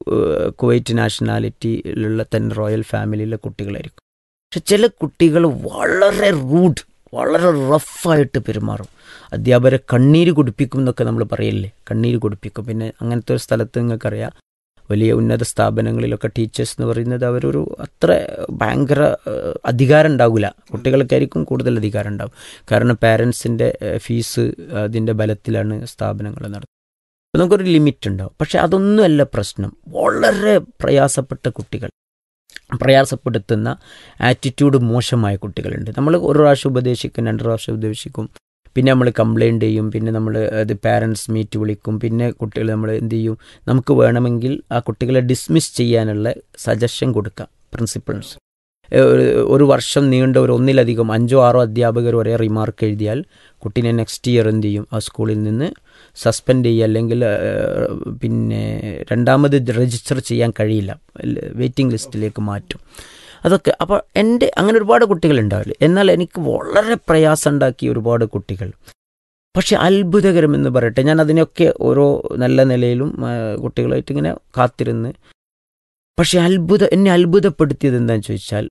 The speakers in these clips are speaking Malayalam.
ഏഹ്, കുവൈറ്റ് നാഷണാലിറ്റിയിലുള്ള തന്നെ റോയൽ ഫാമിലിയിലെ കുട്ടികളായിരിക്കും പക്ഷെ ചില കുട്ടികൾ വളരെ റൂഡ് വളരെ റഫായിട്ട് പെരുമാറും അധ്യാപകരെ കണ്ണീര് കുടിപ്പിക്കും എന്നൊക്കെ നമ്മൾ പറയില്ലേ കണ്ണീര് കുടിപ്പിക്കും പിന്നെ അങ്ങനത്തെ ഒരു സ്ഥലത്ത് നിങ്ങൾക്കറിയാം വലിയ ഉന്നത സ്ഥാപനങ്ങളിലൊക്കെ ടീച്ചേഴ്സ് എന്ന് പറയുന്നത് അവരൊരു അത്ര ഭയങ്കര ഏഹ്, അധികാരം ഉണ്ടാവില്ല കുട്ടികൾക്കായിരിക്കും കൂടുതൽ അധികാരം ഉണ്ടാവും കാരണം പാരൻസിൻ്റെ ഫീസ് അതിൻ്റെ ബലത്തിലാണ് സ്ഥാപനങ്ങൾ നടത്തുന്നത് അപ്പോൾ നമുക്കൊരു ലിമിറ്റ് ഉണ്ടാവും പക്ഷെ അതൊന്നുമല്ല പ്രശ്നം വളരെ പ്രയാസപ്പെട്ട കുട്ടികൾ പ്രയാസപ്പെടുത്തുന്ന ആറ്റിറ്റ്യൂഡ് മോശമായ കുട്ടികളുണ്ട് നമ്മൾ ഒരു പ്രാവശ്യം ഉപദേശിക്കും രണ്ട് പ്രാവശ്യം ഉപദേശിക്കും പിന്നെ നമ്മൾ കംപ്ലൈൻറ്റ് ചെയ്യും പിന്നെ നമ്മൾ അത് പാരൻസ് മീറ്റ് വിളിക്കും പിന്നെ കുട്ടികൾ നമ്മൾ എന്ത് ചെയ്യും നമുക്ക് വേണമെങ്കിൽ ആ കുട്ടികളെ ഡിസ്മിസ് ചെയ്യാനുള്ള സജഷൻ കൊടുക്കാം പ്രിൻസിപ്പൾസ് ഒരു വർഷം നീണ്ട ഒരു ഒന്നിലധികം അഞ്ചോ ആറോ അധ്യാപകർ ഒരേ റിമാർക്ക് എഴുതിയാൽ കുട്ടീനെ നെക്സ്റ്റ് ഇയർ എന്ത് ചെയ്യും ആ സ്കൂളിൽ നിന്ന് സസ്പെൻഡ് ചെയ്യുക അല്ലെങ്കിൽ ഏഹ്, പിന്നെ രണ്ടാമത് രജിസ്റ്റർ ചെയ്യാൻ കഴിയില്ല വെയിറ്റിംഗ് ലിസ്റ്റിലേക്ക് മാറ്റും അതൊക്കെ അപ്പോൾ എൻ്റെ അങ്ങനെ ഒരുപാട് കുട്ടികളുണ്ടാവില്ല എന്നാൽ എനിക്ക് വളരെ പ്രയാസം ഉണ്ടാക്കിയ ഒരുപാട് കുട്ടികൾ പക്ഷെ അത്ഭുതകരമെന്ന് പറയട്ടെ ഞാൻ അതിനൊക്കെ ഓരോ നല്ല നിലയിലും ആ, കുട്ടികളായിട്ട് ഇങ്ങനെ കാത്തിരുന്ന് പക്ഷെ അത്ഭുത എന്നെ അത്ഭുതപ്പെടുത്തിയത് എന്താണെന്ന് ചോദിച്ചാൽ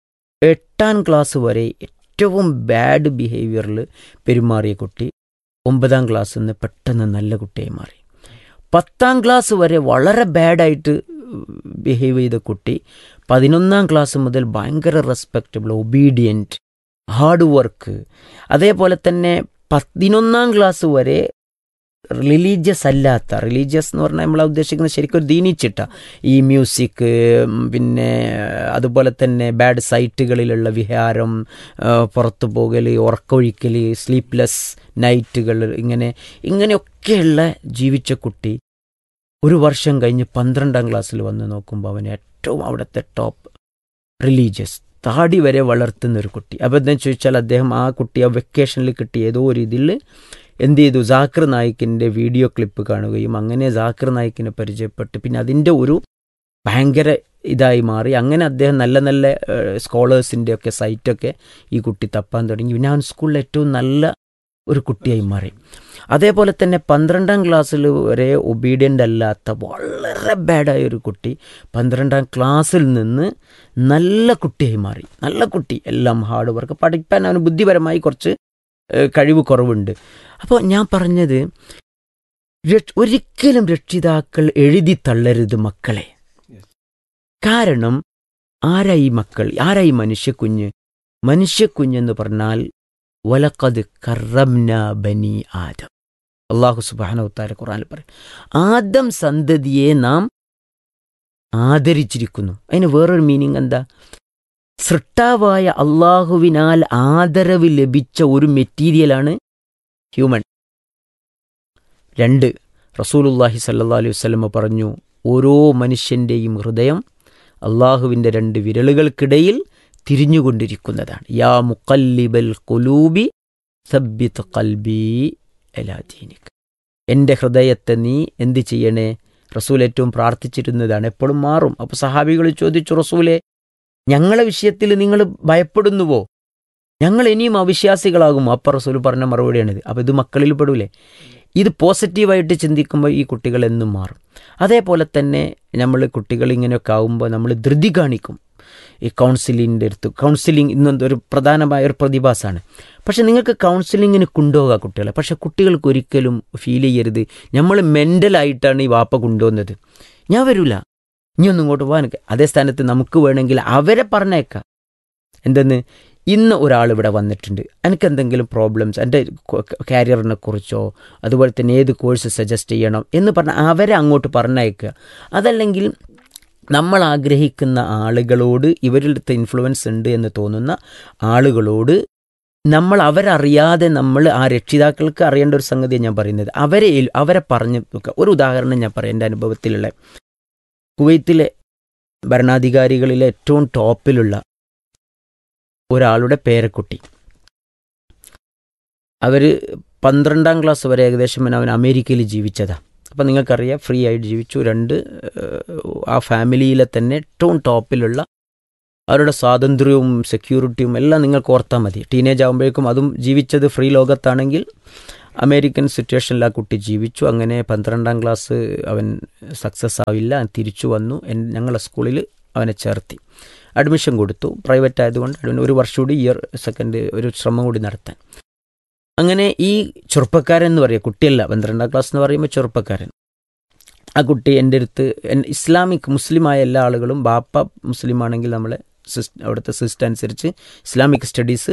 എട്ടാം ക്ലാസ് വരെ ഏറ്റവും ബാഡ് ബിഹേവിയറിൽ പെരുമാറിയ കുട്ടി ഒമ്പതാം ക്ലാസ്സിൽ നിന്ന് പെട്ടെന്ന് നല്ല കുട്ടിയായി മാറി പത്താം ക്ലാസ് വരെ വളരെ ബാഡായിട്ട് ബിഹേവ് ചെയ്ത കുട്ടി പതിനൊന്നാം ക്ലാസ് മുതൽ ഭയങ്കര റെസ്പെക്റ്റബിൾ ഒബീഡിയൻറ്റ് ഹാർഡ് വർക്ക് അതേപോലെ തന്നെ പതിനൊന്നാം ക്ലാസ് വരെ റിലീജിയസ് അല്ലാത്ത റിലീജിയസ് എന്ന് പറഞ്ഞാൽ നമ്മൾ ഉദ്ദേശിക്കുന്നത് ശരിക്കും ഒരു ദീനിച്ചിട്ട ഈ മ്യൂസിക് പിന്നെ അതുപോലെ തന്നെ ബാഡ് സൈറ്റുകളിലുള്ള വിഹാരം ആ, പുറത്തു പോകൽ ഉറക്കമൊഴിക്കൽ സ്ലീപ്ലെസ് നൈറ്റുകൾ ഇങ്ങനെ ഇങ്ങനെയൊക്കെയുള്ള ജീവിച്ച കുട്ടി ഒരു വർഷം കഴിഞ്ഞ് പന്ത്രണ്ടാം ക്ലാസ്സിൽ വന്ന് നോക്കുമ്പോൾ അവൻ ഏറ്റവും അവിടുത്തെ ടോപ്പ് റിലീജിയസ് താടി വരെ വളർത്തുന്ന ഒരു കുട്ടി അപ്പോൾ എന്താ ചോദിച്ചാൽ അദ്ദേഹം ആ കുട്ടി ആ വെക്കേഷനിൽ കിട്ടിയ ഏതോ ഒരു ഇതിൽ എന്ത് ചെയ്തു ജാക്കിർ നായിക്കിൻ്റെ വീഡിയോ ക്ലിപ്പ് കാണുകയും അങ്ങനെ ജാക്കിർ നായിക്കിനെ പരിചയപ്പെട്ട് പിന്നെ അതിൻ്റെ ഒരു ഭയങ്കര ഇതായി മാറി അങ്ങനെ അദ്ദേഹം നല്ല നല്ല സ്കോളേഴ്സിൻ്റെ ഒക്കെ സൈറ്റൊക്കെ ഈ കുട്ടി തപ്പാൻ തുടങ്ങി പിന്നെ അവൻ സ്കൂളിൽ ഏറ്റവും നല്ല ഒരു കുട്ടിയായി മാറി അതേപോലെ തന്നെ പന്ത്രണ്ടാം ക്ലാസ്സിൽ വരെ ഒബീഡിയൻ്റ് അല്ലാത്ത വളരെ ബാഡായ ഒരു കുട്ടി പന്ത്രണ്ടാം ക്ലാസ്സിൽ നിന്ന് നല്ല കുട്ടിയായി മാറി നല്ല കുട്ടി എല്ലാം ഹാർഡ് വർക്ക് പഠിക്കാൻ അവന് ബുദ്ധിപരമായി കുറച്ച് ഏഹ്, കഴിവ് കുറവുണ്ട് അപ്പോൾ ഞാൻ പറഞ്ഞത് രക്ഷ- ഒരിക്കലും രക്ഷിതാക്കൾ എഴുതി തള്ളരുത് മക്കളെ കാരണം ആരായി മക്കൾ ആരായി മനുഷ്യക്കുഞ്ഞ് മനുഷ്യക്കുഞ്ഞെന്ന് പറഞ്ഞാൽ വലക്കത് കറംന ബനി ആദം അള്ളാഹു സുബാനവത്താര ഖുറാനിൽ പറയും ആദം സന്തതിയെ നാം ആദരിച്ചിരിക്കുന്നു അതിന് വേറൊരു മീനിങ് എന്താ സൃഷ്ടാവായ അള്ളാഹുവിനാൽ ആദരവ് ലഭിച്ച ഒരു മെറ്റീരിയലാണ് ഹ്യൂമൻ രണ്ട് റസൂലുല്ലാഹി സല്ലാ അലൈഹി വസ്ലമ പറഞ്ഞു ഓരോ മനുഷ്യൻ്റെയും ഹൃദയം അള്ളാഹുവിൻ്റെ രണ്ട് വിരലുകൾക്കിടയിൽ തിരിഞ്ഞുകൊണ്ടിരിക്കുന്നതാണ് യാ മുക്കല്ലിബൽ കുലൂബി സബ്ബിത്ത് കൽബി എലാദീനിക് എൻ്റെ ഹൃദയത്തെ നീ എന്ത് ചെയ്യണേ റസൂൽ ഏറ്റവും പ്രാർത്ഥിച്ചിരുന്നതാണ് എപ്പോഴും മാറും അപ്പോൾ സഹാബികൾ ചോദിച്ചു റസൂലെ ഞങ്ങളെ വിഷയത്തിൽ നിങ്ങൾ ഭയപ്പെടുന്നുവോ ഞങ്ങൾ ഇനിയും അവിശ്വാസികളാകുമോ അപ്പം റസൂൽ പറഞ്ഞ മറുപടിയാണിത് അപ്പോൾ ഇത് മക്കളിൽ പെടൂലേ ഇത് പോസിറ്റീവായിട്ട് ചിന്തിക്കുമ്പോൾ ഈ കുട്ടികൾ എന്നും മാറും അതേപോലെ തന്നെ നമ്മൾ കുട്ടികൾ ഇങ്ങനെയൊക്കെ ആകുമ്പോൾ നമ്മൾ ധൃതി കാണിക്കും ഈ കൗൺസിലിങ്ങിൻ്റെ അടുത്ത് കൗൺസിലിംഗ് ഇന്നൊരു ഒരു പ്രധാനമായ ഒരു പ്രതിഭാസമാണ് പക്ഷെ നിങ്ങൾക്ക് കൗൺസിലിങ്ങിന് കൊണ്ടുപോകാം കുട്ടികളെ പക്ഷെ കുട്ടികൾക്ക് ഒരിക്കലും ഫീൽ ചെയ്യരുത് നമ്മൾ മെൻ്റലായിട്ടാണ് ഈ വാപ്പ കൊണ്ടുവന്നത് ഞാൻ വരില്ല ഇനി ഒന്നും ഇങ്ങോട്ട് പോകാൻ അതേ സ്ഥാനത്ത് നമുക്ക് വേണമെങ്കിൽ അവരെ പറഞ്ഞേക്കാം എന്തെന്ന് ഇന്ന് ഒരാൾ ഇവിടെ വന്നിട്ടുണ്ട് എനിക്ക് എന്തെങ്കിലും പ്രോബ്ലംസ് എൻ്റെ കാരിയറിനെ കുറിച്ചോ അതുപോലെ തന്നെ ഏത് കോഴ്സ് സജസ്റ്റ് ചെയ്യണം എന്ന് പറഞ്ഞാൽ അവരെ അങ്ങോട്ട് പറഞ്ഞയക്കുക അതല്ലെങ്കിൽ നമ്മൾ ആഗ്രഹിക്കുന്ന ആളുകളോട് ഇവരുടെ ഇൻഫ്ലുവൻസ് ഉണ്ട് എന്ന് തോന്നുന്ന ആളുകളോട് നമ്മൾ അവരറിയാതെ നമ്മൾ ആ രക്ഷിതാക്കൾക്ക് അറിയേണ്ട ഒരു സംഗതിയാണ് ഞാൻ പറയുന്നത് അവരെ ഏൽ- അവരെ പറഞ്ഞ് നോക്കുക ഒരു ഉദാഹരണം ഞാൻ പറയാം എൻ്റെ അനുഭവത്തിലുള്ള കുവൈത്തിലെ ഭരണാധികാരികളിലെ ഏറ്റവും ടോപ്പിലുള്ള ഒരാളുടെ പേരക്കുട്ടി അവർ പന്ത്രണ്ടാം ക്ലാസ് വരെ ഏകദേശം അവൻ അമേരിക്കയിൽ ജീവിച്ചതാണ് അപ്പം നിങ്ങൾക്കറിയാം ഫ്രീ ആയിട്ട് ജീവിച്ചു രണ്ട് ഏഹ്, ആ ഫാമിലിയിലെ തന്നെ ഏറ്റവും ടോപ്പിലുള്ള അവരുടെ സ്വാതന്ത്ര്യവും സെക്യൂരിറ്റിയും എല്ലാം നിങ്ങൾക്ക് ഓർത്താൽ മതി ടീനേജ് ആകുമ്പോഴേക്കും അതും ജീവിച്ചത് ഫ്രീ ലോകത്താണെങ്കിൽ അമേരിക്കൻ സിറ്റുവേഷനിൽ ആ കുട്ടി ജീവിച്ചു അങ്ങനെ പന്ത്രണ്ടാം ക്ലാസ് അവൻ സക്സസ് ആവില്ല തിരിച്ചു വന്നു എൻ ഞങ്ങളെ സ്കൂളിൽ അവനെ ചേർത്തി അഡ്മിഷൻ കൊടുത്തു പ്രൈവറ്റ് ആയതുകൊണ്ട് അവന് ഒരു വർഷം കൂടി ഇയർ സെക്കൻഡ് ഒരു ശ്രമം കൂടി നടത്താൻ അങ്ങനെ ഈ ചെറുപ്പക്കാരൻ എന്ന് പറയുക കുട്ടിയല്ല പന്ത്രണ്ടാം ക്ലാസ് എന്ന് പറയുമ്പോൾ ചെറുപ്പക്കാരൻ ആ കുട്ടി എൻ്റെ അടുത്ത് എൻ- ഇസ്ലാമിക് മുസ്ലിമായ എല്ലാ ആളുകളും ബാപ്പ മുസ്ലിം ആണെങ്കിൽ നമ്മളെ സിസ് അവിടുത്തെ സിസ്റ്റം അനുസരിച്ച് ഇസ്ലാമിക് സ്റ്റഡീസ്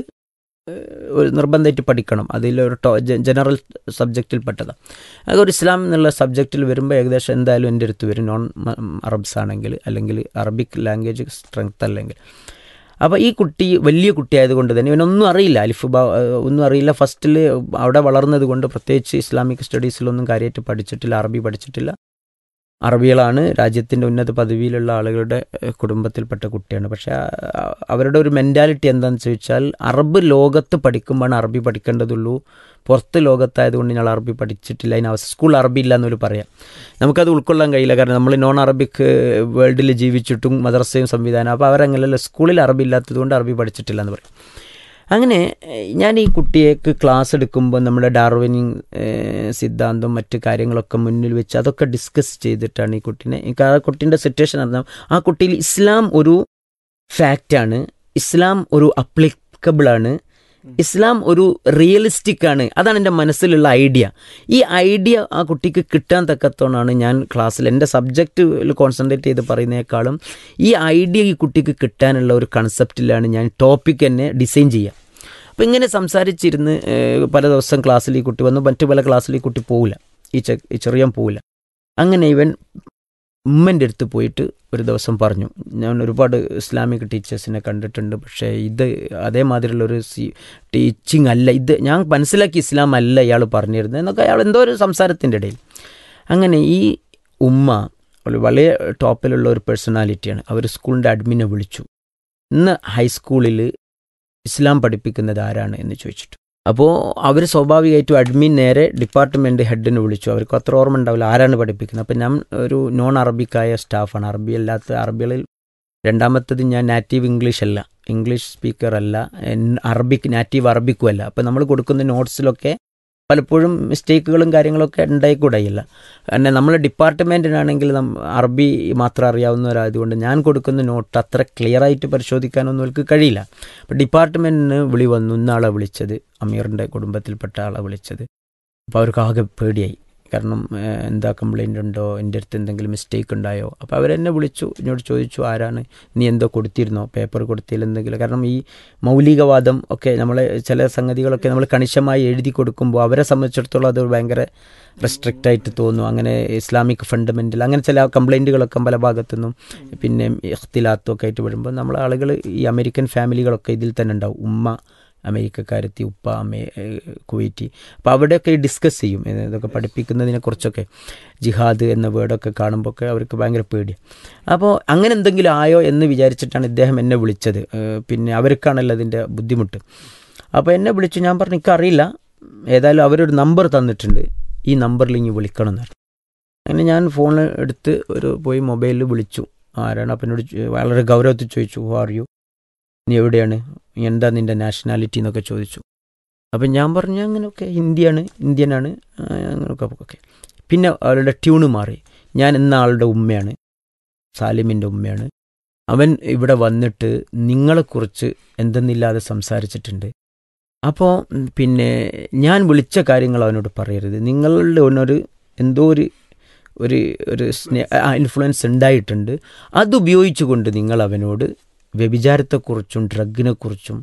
ഒരു നിർബന്ധമായിട്ട് പഠിക്കണം അതിലൊരു ടോ ജ- ജനറൽ സബ്ജക്റ്റിൽ പെട്ടതാണ് അത് ഒരു ഇസ്ലാം എന്നുള്ള സബ്ജക്റ്റിൽ വരുമ്പോൾ ഏകദേശം എന്തായാലും എൻ്റെ അടുത്ത് വരും നോൺ മ- അറബ്സ് ആണെങ്കിൽ അല്ലെങ്കിൽ അറബിക് ലാംഗ്വേജ് സ്ട്രെങ്ത് അല്ലെങ്കിൽ അപ്പോൾ ഈ കുട്ടി വലിയ കുട്ടിയായതുകൊണ്ട് തന്നെ ഇവനൊന്നും അറിയില്ല അലിഫ് ബ ഒന്നും അറിയില്ല ഫസ്റ്റിൽ അവിടെ വളർന്നത് കൊണ്ട് പ്രത്യേകിച്ച് ഇസ്ലാമിക് സ്റ്റഡീസിലൊന്നും കാര്യമായിട്ട് പഠിച്ചിട്ടില്ല അറബി പഠിച്ചിട്ടില്ല അറബികളാണ് രാജ്യത്തിൻ്റെ ഉന്നത പദവിയിലുള്ള ആളുകളുടെ ഏഹ്, കുടുംബത്തിൽപ്പെട്ട കുട്ടിയാണ് പക്ഷേ ആ, അവരുടെ ഒരു മെൻറ്റാലിറ്റി എന്താണെന്ന് ചോദിച്ചാൽ അറബ് ലോകത്ത് പഠിക്കുമ്പോഴാണ് അറബി പഠിക്കേണ്ടതുള്ളൂ പുറത്ത് ലോകത്തായതുകൊണ്ട് ഞങ്ങൾ അറബി പഠിച്ചിട്ടില്ല അതിന് അവസ്ഥ സ്കൂൾ അറബി ഇല്ല എന്നൊരു പറയാം നമുക്കത് ഉൾക്കൊള്ളാൻ കഴിയില്ല കാരണം നമ്മൾ നോൺ അറബിക് വേൾഡിൽ ജീവിച്ചിട്ടും മദ്രസയും സംവിധാനം അപ്പോൾ അവരങ്ങനെയല്ല സ്കൂളിൽ അറബി ഇല്ലാത്തതുകൊണ്ട് അറബി പഠിച്ചിട്ടില്ല എന്ന് പറയും അങ്ങനെ ഏഹ്, ഞാൻ ഈ കുട്ടിയേക്ക് ക്ലാസ് എടുക്കുമ്പോൾ നമ്മുടെ ഡാർവിനിങ് ഏഹ്, സിദ്ധാന്തം മറ്റു കാര്യങ്ങളൊക്കെ മുന്നിൽ വെച്ച് അതൊക്കെ ഡിസ്കസ് ചെയ്തിട്ടാണ് ഈ കുട്ടീനെ എനിക്ക് ആ കുട്ടീൻ്റെ സിറ്റുവേഷൻ അറിഞ്ഞാൽ ആ കുട്ടിയിൽ ഇസ്ലാം ഒരു ഫാക്റ്റാണ് ഇസ്ലാം ഒരു അപ്ലിക്കബിൾ ആണ് ഇസ്ലാം ഒരു റിയലിസ്റ്റിക് ആണ് അതാണ് എൻ്റെ മനസ്സിലുള്ള ഐഡിയ ഈ ഐഡിയ ആ കുട്ടിക്ക് കിട്ടാൻ തക്കത്തോണാണ് ഞാൻ ക്ലാസ്സിൽ എൻ്റെ സബ്ജക്റ്റിൽ കോൺസെൻട്രേറ്റ് ചെയ്ത് പറയുന്നതിനേക്കാളും ഈ ഐഡിയ ഈ കുട്ടിക്ക് കിട്ടാനുള്ള ഒരു കൺസെപ്റ്റിലാണ് ഞാൻ ടോപ്പിക് തന്നെ ഡിസൈൻ ചെയ്യുക അപ്പോൾ ഇങ്ങനെ സംസാരിച്ചിരുന്ന് ഏഹ്, പല ദിവസം ക്ലാസ്സിൽ ഈ കുട്ടി വന്നു മറ്റു പല ക്ലാസ്സിൽ ഈ കുട്ടി പോവില്ല ഈ ചെ ഈ ചെറിയാൻ പോവില്ല അങ്ങനെ ഇവൻ ഉമ്മൻ്റെ അടുത്ത് പോയിട്ട് ഒരു ദിവസം പറഞ്ഞു ഞാൻ ഒരുപാട് ഇസ്ലാമിക് ടീച്ചേഴ്സിനെ കണ്ടിട്ടുണ്ട് പക്ഷേ ഇത് അതേമാതിരിയുള്ളൊരു സി ടീച്ചിങ് അല്ല ഇത് ഞാൻ മനസ്സിലാക്കി ഇസ്ലാം അല്ല ഇയാൾ പറഞ്ഞിരുന്നത് എന്നൊക്കെ അയാൾ എന്തോ ഒരു സംസാരത്തിൻ്റെ ഇടയിൽ അങ്ങനെ ഈ ഉമ്മ ഒരു വളരെ ടോപ്പിലുള്ള ഒരു പേഴ്സണാലിറ്റിയാണ് അവർ സ്കൂളിൻ്റെ അഡ്മിനെ വിളിച്ചു ഇന്ന് ഹൈസ്കൂളിൽ ഇസ്ലാം പഠിപ്പിക്കുന്നത് ആരാണ് എന്ന് ചോദിച്ചിട്ട് അപ്പോൾ അവർ സ്വാഭാവികമായിട്ടും അഡ്മിൻ നേരെ ഡിപ്പാർട്ട്മെൻറ്റ് ഹെഡിനെ വിളിച്ചു അവർക്ക് അത്ര ഓർമ്മ ഉണ്ടാവില്ല ആരാണ് പഠിപ്പിക്കുന്നത് അപ്പം ഞാൻ ഒരു നോൺ അറബിക്കായ സ്റ്റാഫാണ് അറബി അല്ലാത്ത അറബികളിൽ രണ്ടാമത്തത് ഞാൻ നാറ്റീവ് ഇംഗ്ലീഷ് അല്ല ഇംഗ്ലീഷ് സ്പീക്കർ അല്ല എൻ- അറബിക് നാറ്റീവ് അറബിക്കും അല്ല അപ്പം നമ്മൾ കൊടുക്കുന്ന നോട്ട്സിലൊക്കെ പലപ്പോഴും മിസ്റ്റേക്കുകളും കാര്യങ്ങളൊക്കെ ഉണ്ടായിക്കൂടെയില്ല കാരണം നമ്മൾ ഡിപ്പാർട്ട്മെൻറ്റിനാണെങ്കിൽ നം അറബി മാത്രം അറിയാവുന്നവരായതുകൊണ്ട് ഞാൻ കൊടുക്കുന്ന നോട്ട് അത്ര ക്ലിയർ ആയിട്ട് പരിശോധിക്കാനൊന്നും അവർക്ക് കഴിയില്ല അപ്പോൾ ഡിപ്പാർട്ട്മെൻറ്റിന് വിളി വന്നു ഇന്നാളെ വിളിച്ചത് അമീറിൻ്റെ കുടുംബത്തിൽപ്പെട്ട ആളെ വിളിച്ചത് അപ്പോൾ അവർക്ക് ആകെ പേടിയായി കാരണം ഏഹ്, എന്താ കംപ്ലൈൻ്റ് ഉണ്ടോ എൻ്റെ അടുത്ത് എന്തെങ്കിലും മിസ്റ്റേക്ക് ഉണ്ടായോ അപ്പോൾ അവരെന്നെ വിളിച്ചു എന്നോട് ചോദിച്ചു ആരാണ് നീ എന്തോ കൊടുത്തിരുന്നോ പേപ്പർ കൊടുത്തില്ല എന്തെങ്കിലും കാരണം ഈ മൗലികവാദം ഒക്കെ നമ്മളെ ചില സംഗതികളൊക്കെ നമ്മൾ കണിശമായി എഴുതി കൊടുക്കുമ്പോൾ അവരെ സംബന്ധിച്ചിടത്തോളം അത് ഭയങ്കര റെസ്ട്രിക്റ്റ് ആയിട്ട് തോന്നും അങ്ങനെ ഇസ്ലാമിക് ഫണ്ടമെൻ്റൽ അങ്ങനെ ചില കംപ്ലൈൻറ്റുകളൊക്കെ പല ഭാഗത്തുനിന്നും പിന്നെ ഇഖ്തിലാത്തും ഒക്കെ ആയിട്ട് വരുമ്പോൾ നമ്മളെ ആളുകൾ ഈ അമേരിക്കൻ ഫാമിലികളൊക്കെ ഇതിൽ തന്നെ ഉണ്ടാവും ഉമ്മ അമേരിക്കക്കാരെത്തി ഉപ്പ അമേ ഏഹ് കുവൈറ്റി അപ്പോൾ അവിടെയൊക്കെ ഡിസ്കസ് ചെയ്യും ഏഹ് ഇതൊക്കെ പഠിപ്പിക്കുന്നതിനെ കുറിച്ചൊക്കെ ജിഹാദ് എന്ന വേർഡൊക്കെ കാണുമ്പോൾ ഒക്കെ അവർക്ക് ഭയങ്കര പേടിയാണ് അപ്പോൾ അങ്ങനെ എന്തെങ്കിലും ആയോ എന്ന് വിചാരിച്ചിട്ടാണ് ഇദ്ദേഹം എന്നെ വിളിച്ചത് ഏഹ് പിന്നെ അവർക്കാണല്ലോ അതിൻ്റെ ബുദ്ധിമുട്ട് അപ്പോൾ എന്നെ വിളിച്ചു ഞാൻ പറഞ്ഞു എനിക്കറിയില്ല ഏതായാലും അവരൊരു നമ്പർ തന്നിട്ടുണ്ട് ഈ നമ്പറിൽ ഇനി വിളിക്കണം എന്ന് പറഞ്ഞു അങ്ങനെ ഞാൻ ഫോൺ എടുത്ത് ഒരു പോയി മൊബൈലിൽ വിളിച്ചു ആരാണ് അപ്പം എന്നോട് ചോ- വളരെ ഗൗരവത്തിൽ ചോദിച്ചു ഹു ആർ യു നീ എവിടെയാണ് എന്താ നിൻ്റെ നാഷണാലിറ്റി എന്നൊക്കെ ചോദിച്ചു അപ്പം ഞാൻ പറഞ്ഞു അങ്ങനെയൊക്കെ ഹിന്ദിയാണ് ഇന്ത്യനാണ് ആ, അങ്ങനെയൊക്കെ ഓക്കെ പിന്നെ അവരുടെ ട്യൂണ് മാറി ഞാൻ എന്ന ആളുടെ ഉമ്മയാണ് സാലിമിൻ്റെ ഉമ്മയാണ് അവൻ ഇവിടെ വന്നിട്ട് നിങ്ങളെക്കുറിച്ച് എന്തെന്നില്ലാതെ സംസാരിച്ചിട്ടുണ്ട് അപ്പോൾ ഉം, പിന്നെ ഞാൻ വിളിച്ച കാര്യങ്ങൾ അവനോട് പറയരുത് നിങ്ങളുടെ ഒരു എന്തോ ഒരു ഒരു ഒരു സ്നേ ഇൻഫ്ലുവൻസ് ഉണ്ടായിട്ടുണ്ട് അതുപയോഗിച്ചുകൊണ്ട് നിങ്ങൾ അവനോട് വ്യഭിചാരത്തെക്കുറിച്ചും ഡ്രഗിനെക്കുറിച്ചും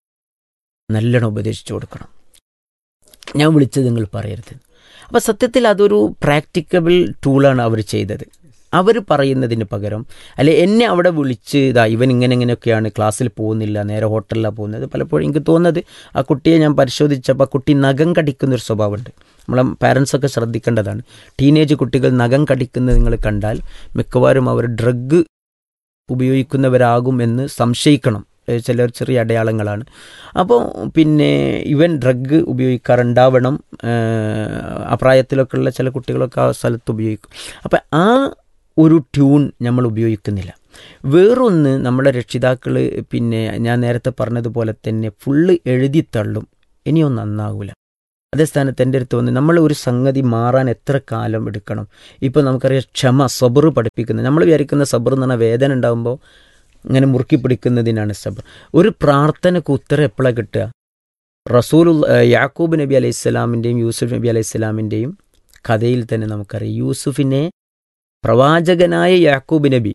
നല്ലോണം ഉപദേശിച്ചു കൊടുക്കണം ഞാൻ വിളിച്ചത് നിങ്ങൾ പറയരുത് അപ്പോൾ സത്യത്തിൽ അതൊരു പ്രാക്ടിക്കബിൾ ടൂളാണ് അവർ ചെയ്തത് അവർ പറയുന്നതിന് പകരം അല്ലെ എന്നെ അവിടെ വിളിച്ച് ഇതാ ഇവൻ ഇങ്ങനെ ഇങ്ങനെയൊക്കെയാണ് ക്ലാസ്സിൽ പോകുന്നില്ല നേരെ ഹോട്ടലിലാണ് പോകുന്നത് പലപ്പോഴും എനിക്ക് തോന്നുന്നത് ആ കുട്ടിയെ ഞാൻ പരിശോധിച്ചപ്പോൾ ആ കുട്ടി നഖം കടിക്കുന്നൊരു സ്വഭാവമുണ്ട് നമ്മളെ പാരൻസൊക്കെ ശ്രദ്ധിക്കേണ്ടതാണ് ടീനേജ് കുട്ടികൾ നഖം കടിക്കുന്നത് നിങ്ങൾ കണ്ടാൽ മിക്കവാറും അവർ ഡ്രഗ് ഉപയോഗിക്കുന്നവരാകും എന്ന് സംശയിക്കണം ഏ, ചില ചെറിയ അടയാളങ്ങളാണ് അപ്പോൾ പിന്നെ ഇവൻ ഡ്രഗ് ഉപയോഗിക്കാറുണ്ടാവണം ഏ, ആ പ്രായത്തിലൊക്കെ ഉള്ള ചില കുട്ടികളൊക്കെ ആ സ്ഥലത്ത് ഉപയോഗിക്കും അപ്പം ആ ഒരു ട്യൂൺ നമ്മൾ ഉപയോഗിക്കുന്നില്ല വേറൊന്ന് നമ്മുടെ രക്ഷിതാക്കൾ പിന്നെ ഞാൻ നേരത്തെ പറഞ്ഞതുപോലെ തന്നെ ഫുള്ള് എഴുതി തള്ളും ഇനിയൊന്നും നന്നാകൂല അതേ സ്ഥാനത്ത് എൻ്റെ അടുത്ത് വന്ന് നമ്മൾ ഒരു സംഗതി മാറാൻ എത്ര കാലം എടുക്കണം ഇപ്പോൾ നമുക്കറിയാം ക്ഷമ സബറ് പഠിപ്പിക്കുന്നത് നമ്മൾ വിചാരിക്കുന്ന സബർ എന്ന് പറഞ്ഞാൽ വേദന ഉണ്ടാകുമ്പോൾ ഇങ്ങനെ മുറുക്കി പിടിക്കുന്നതിനാണ് സബർ ഒരു പ്രാർത്ഥനക്ക് ഉത്തരം എപ്പോഴാണ് കിട്ടുക റസൂൽ യാക്കൂബ് നബി അലൈഹി സ്വലാമിൻ്റെയും യൂസുഫ് നബി അലൈഹി സ്വലാമിൻ്റെയും കഥയിൽ തന്നെ നമുക്കറിയാം യൂസുഫിനെ പ്രവാചകനായ യാക്കൂബ് നബി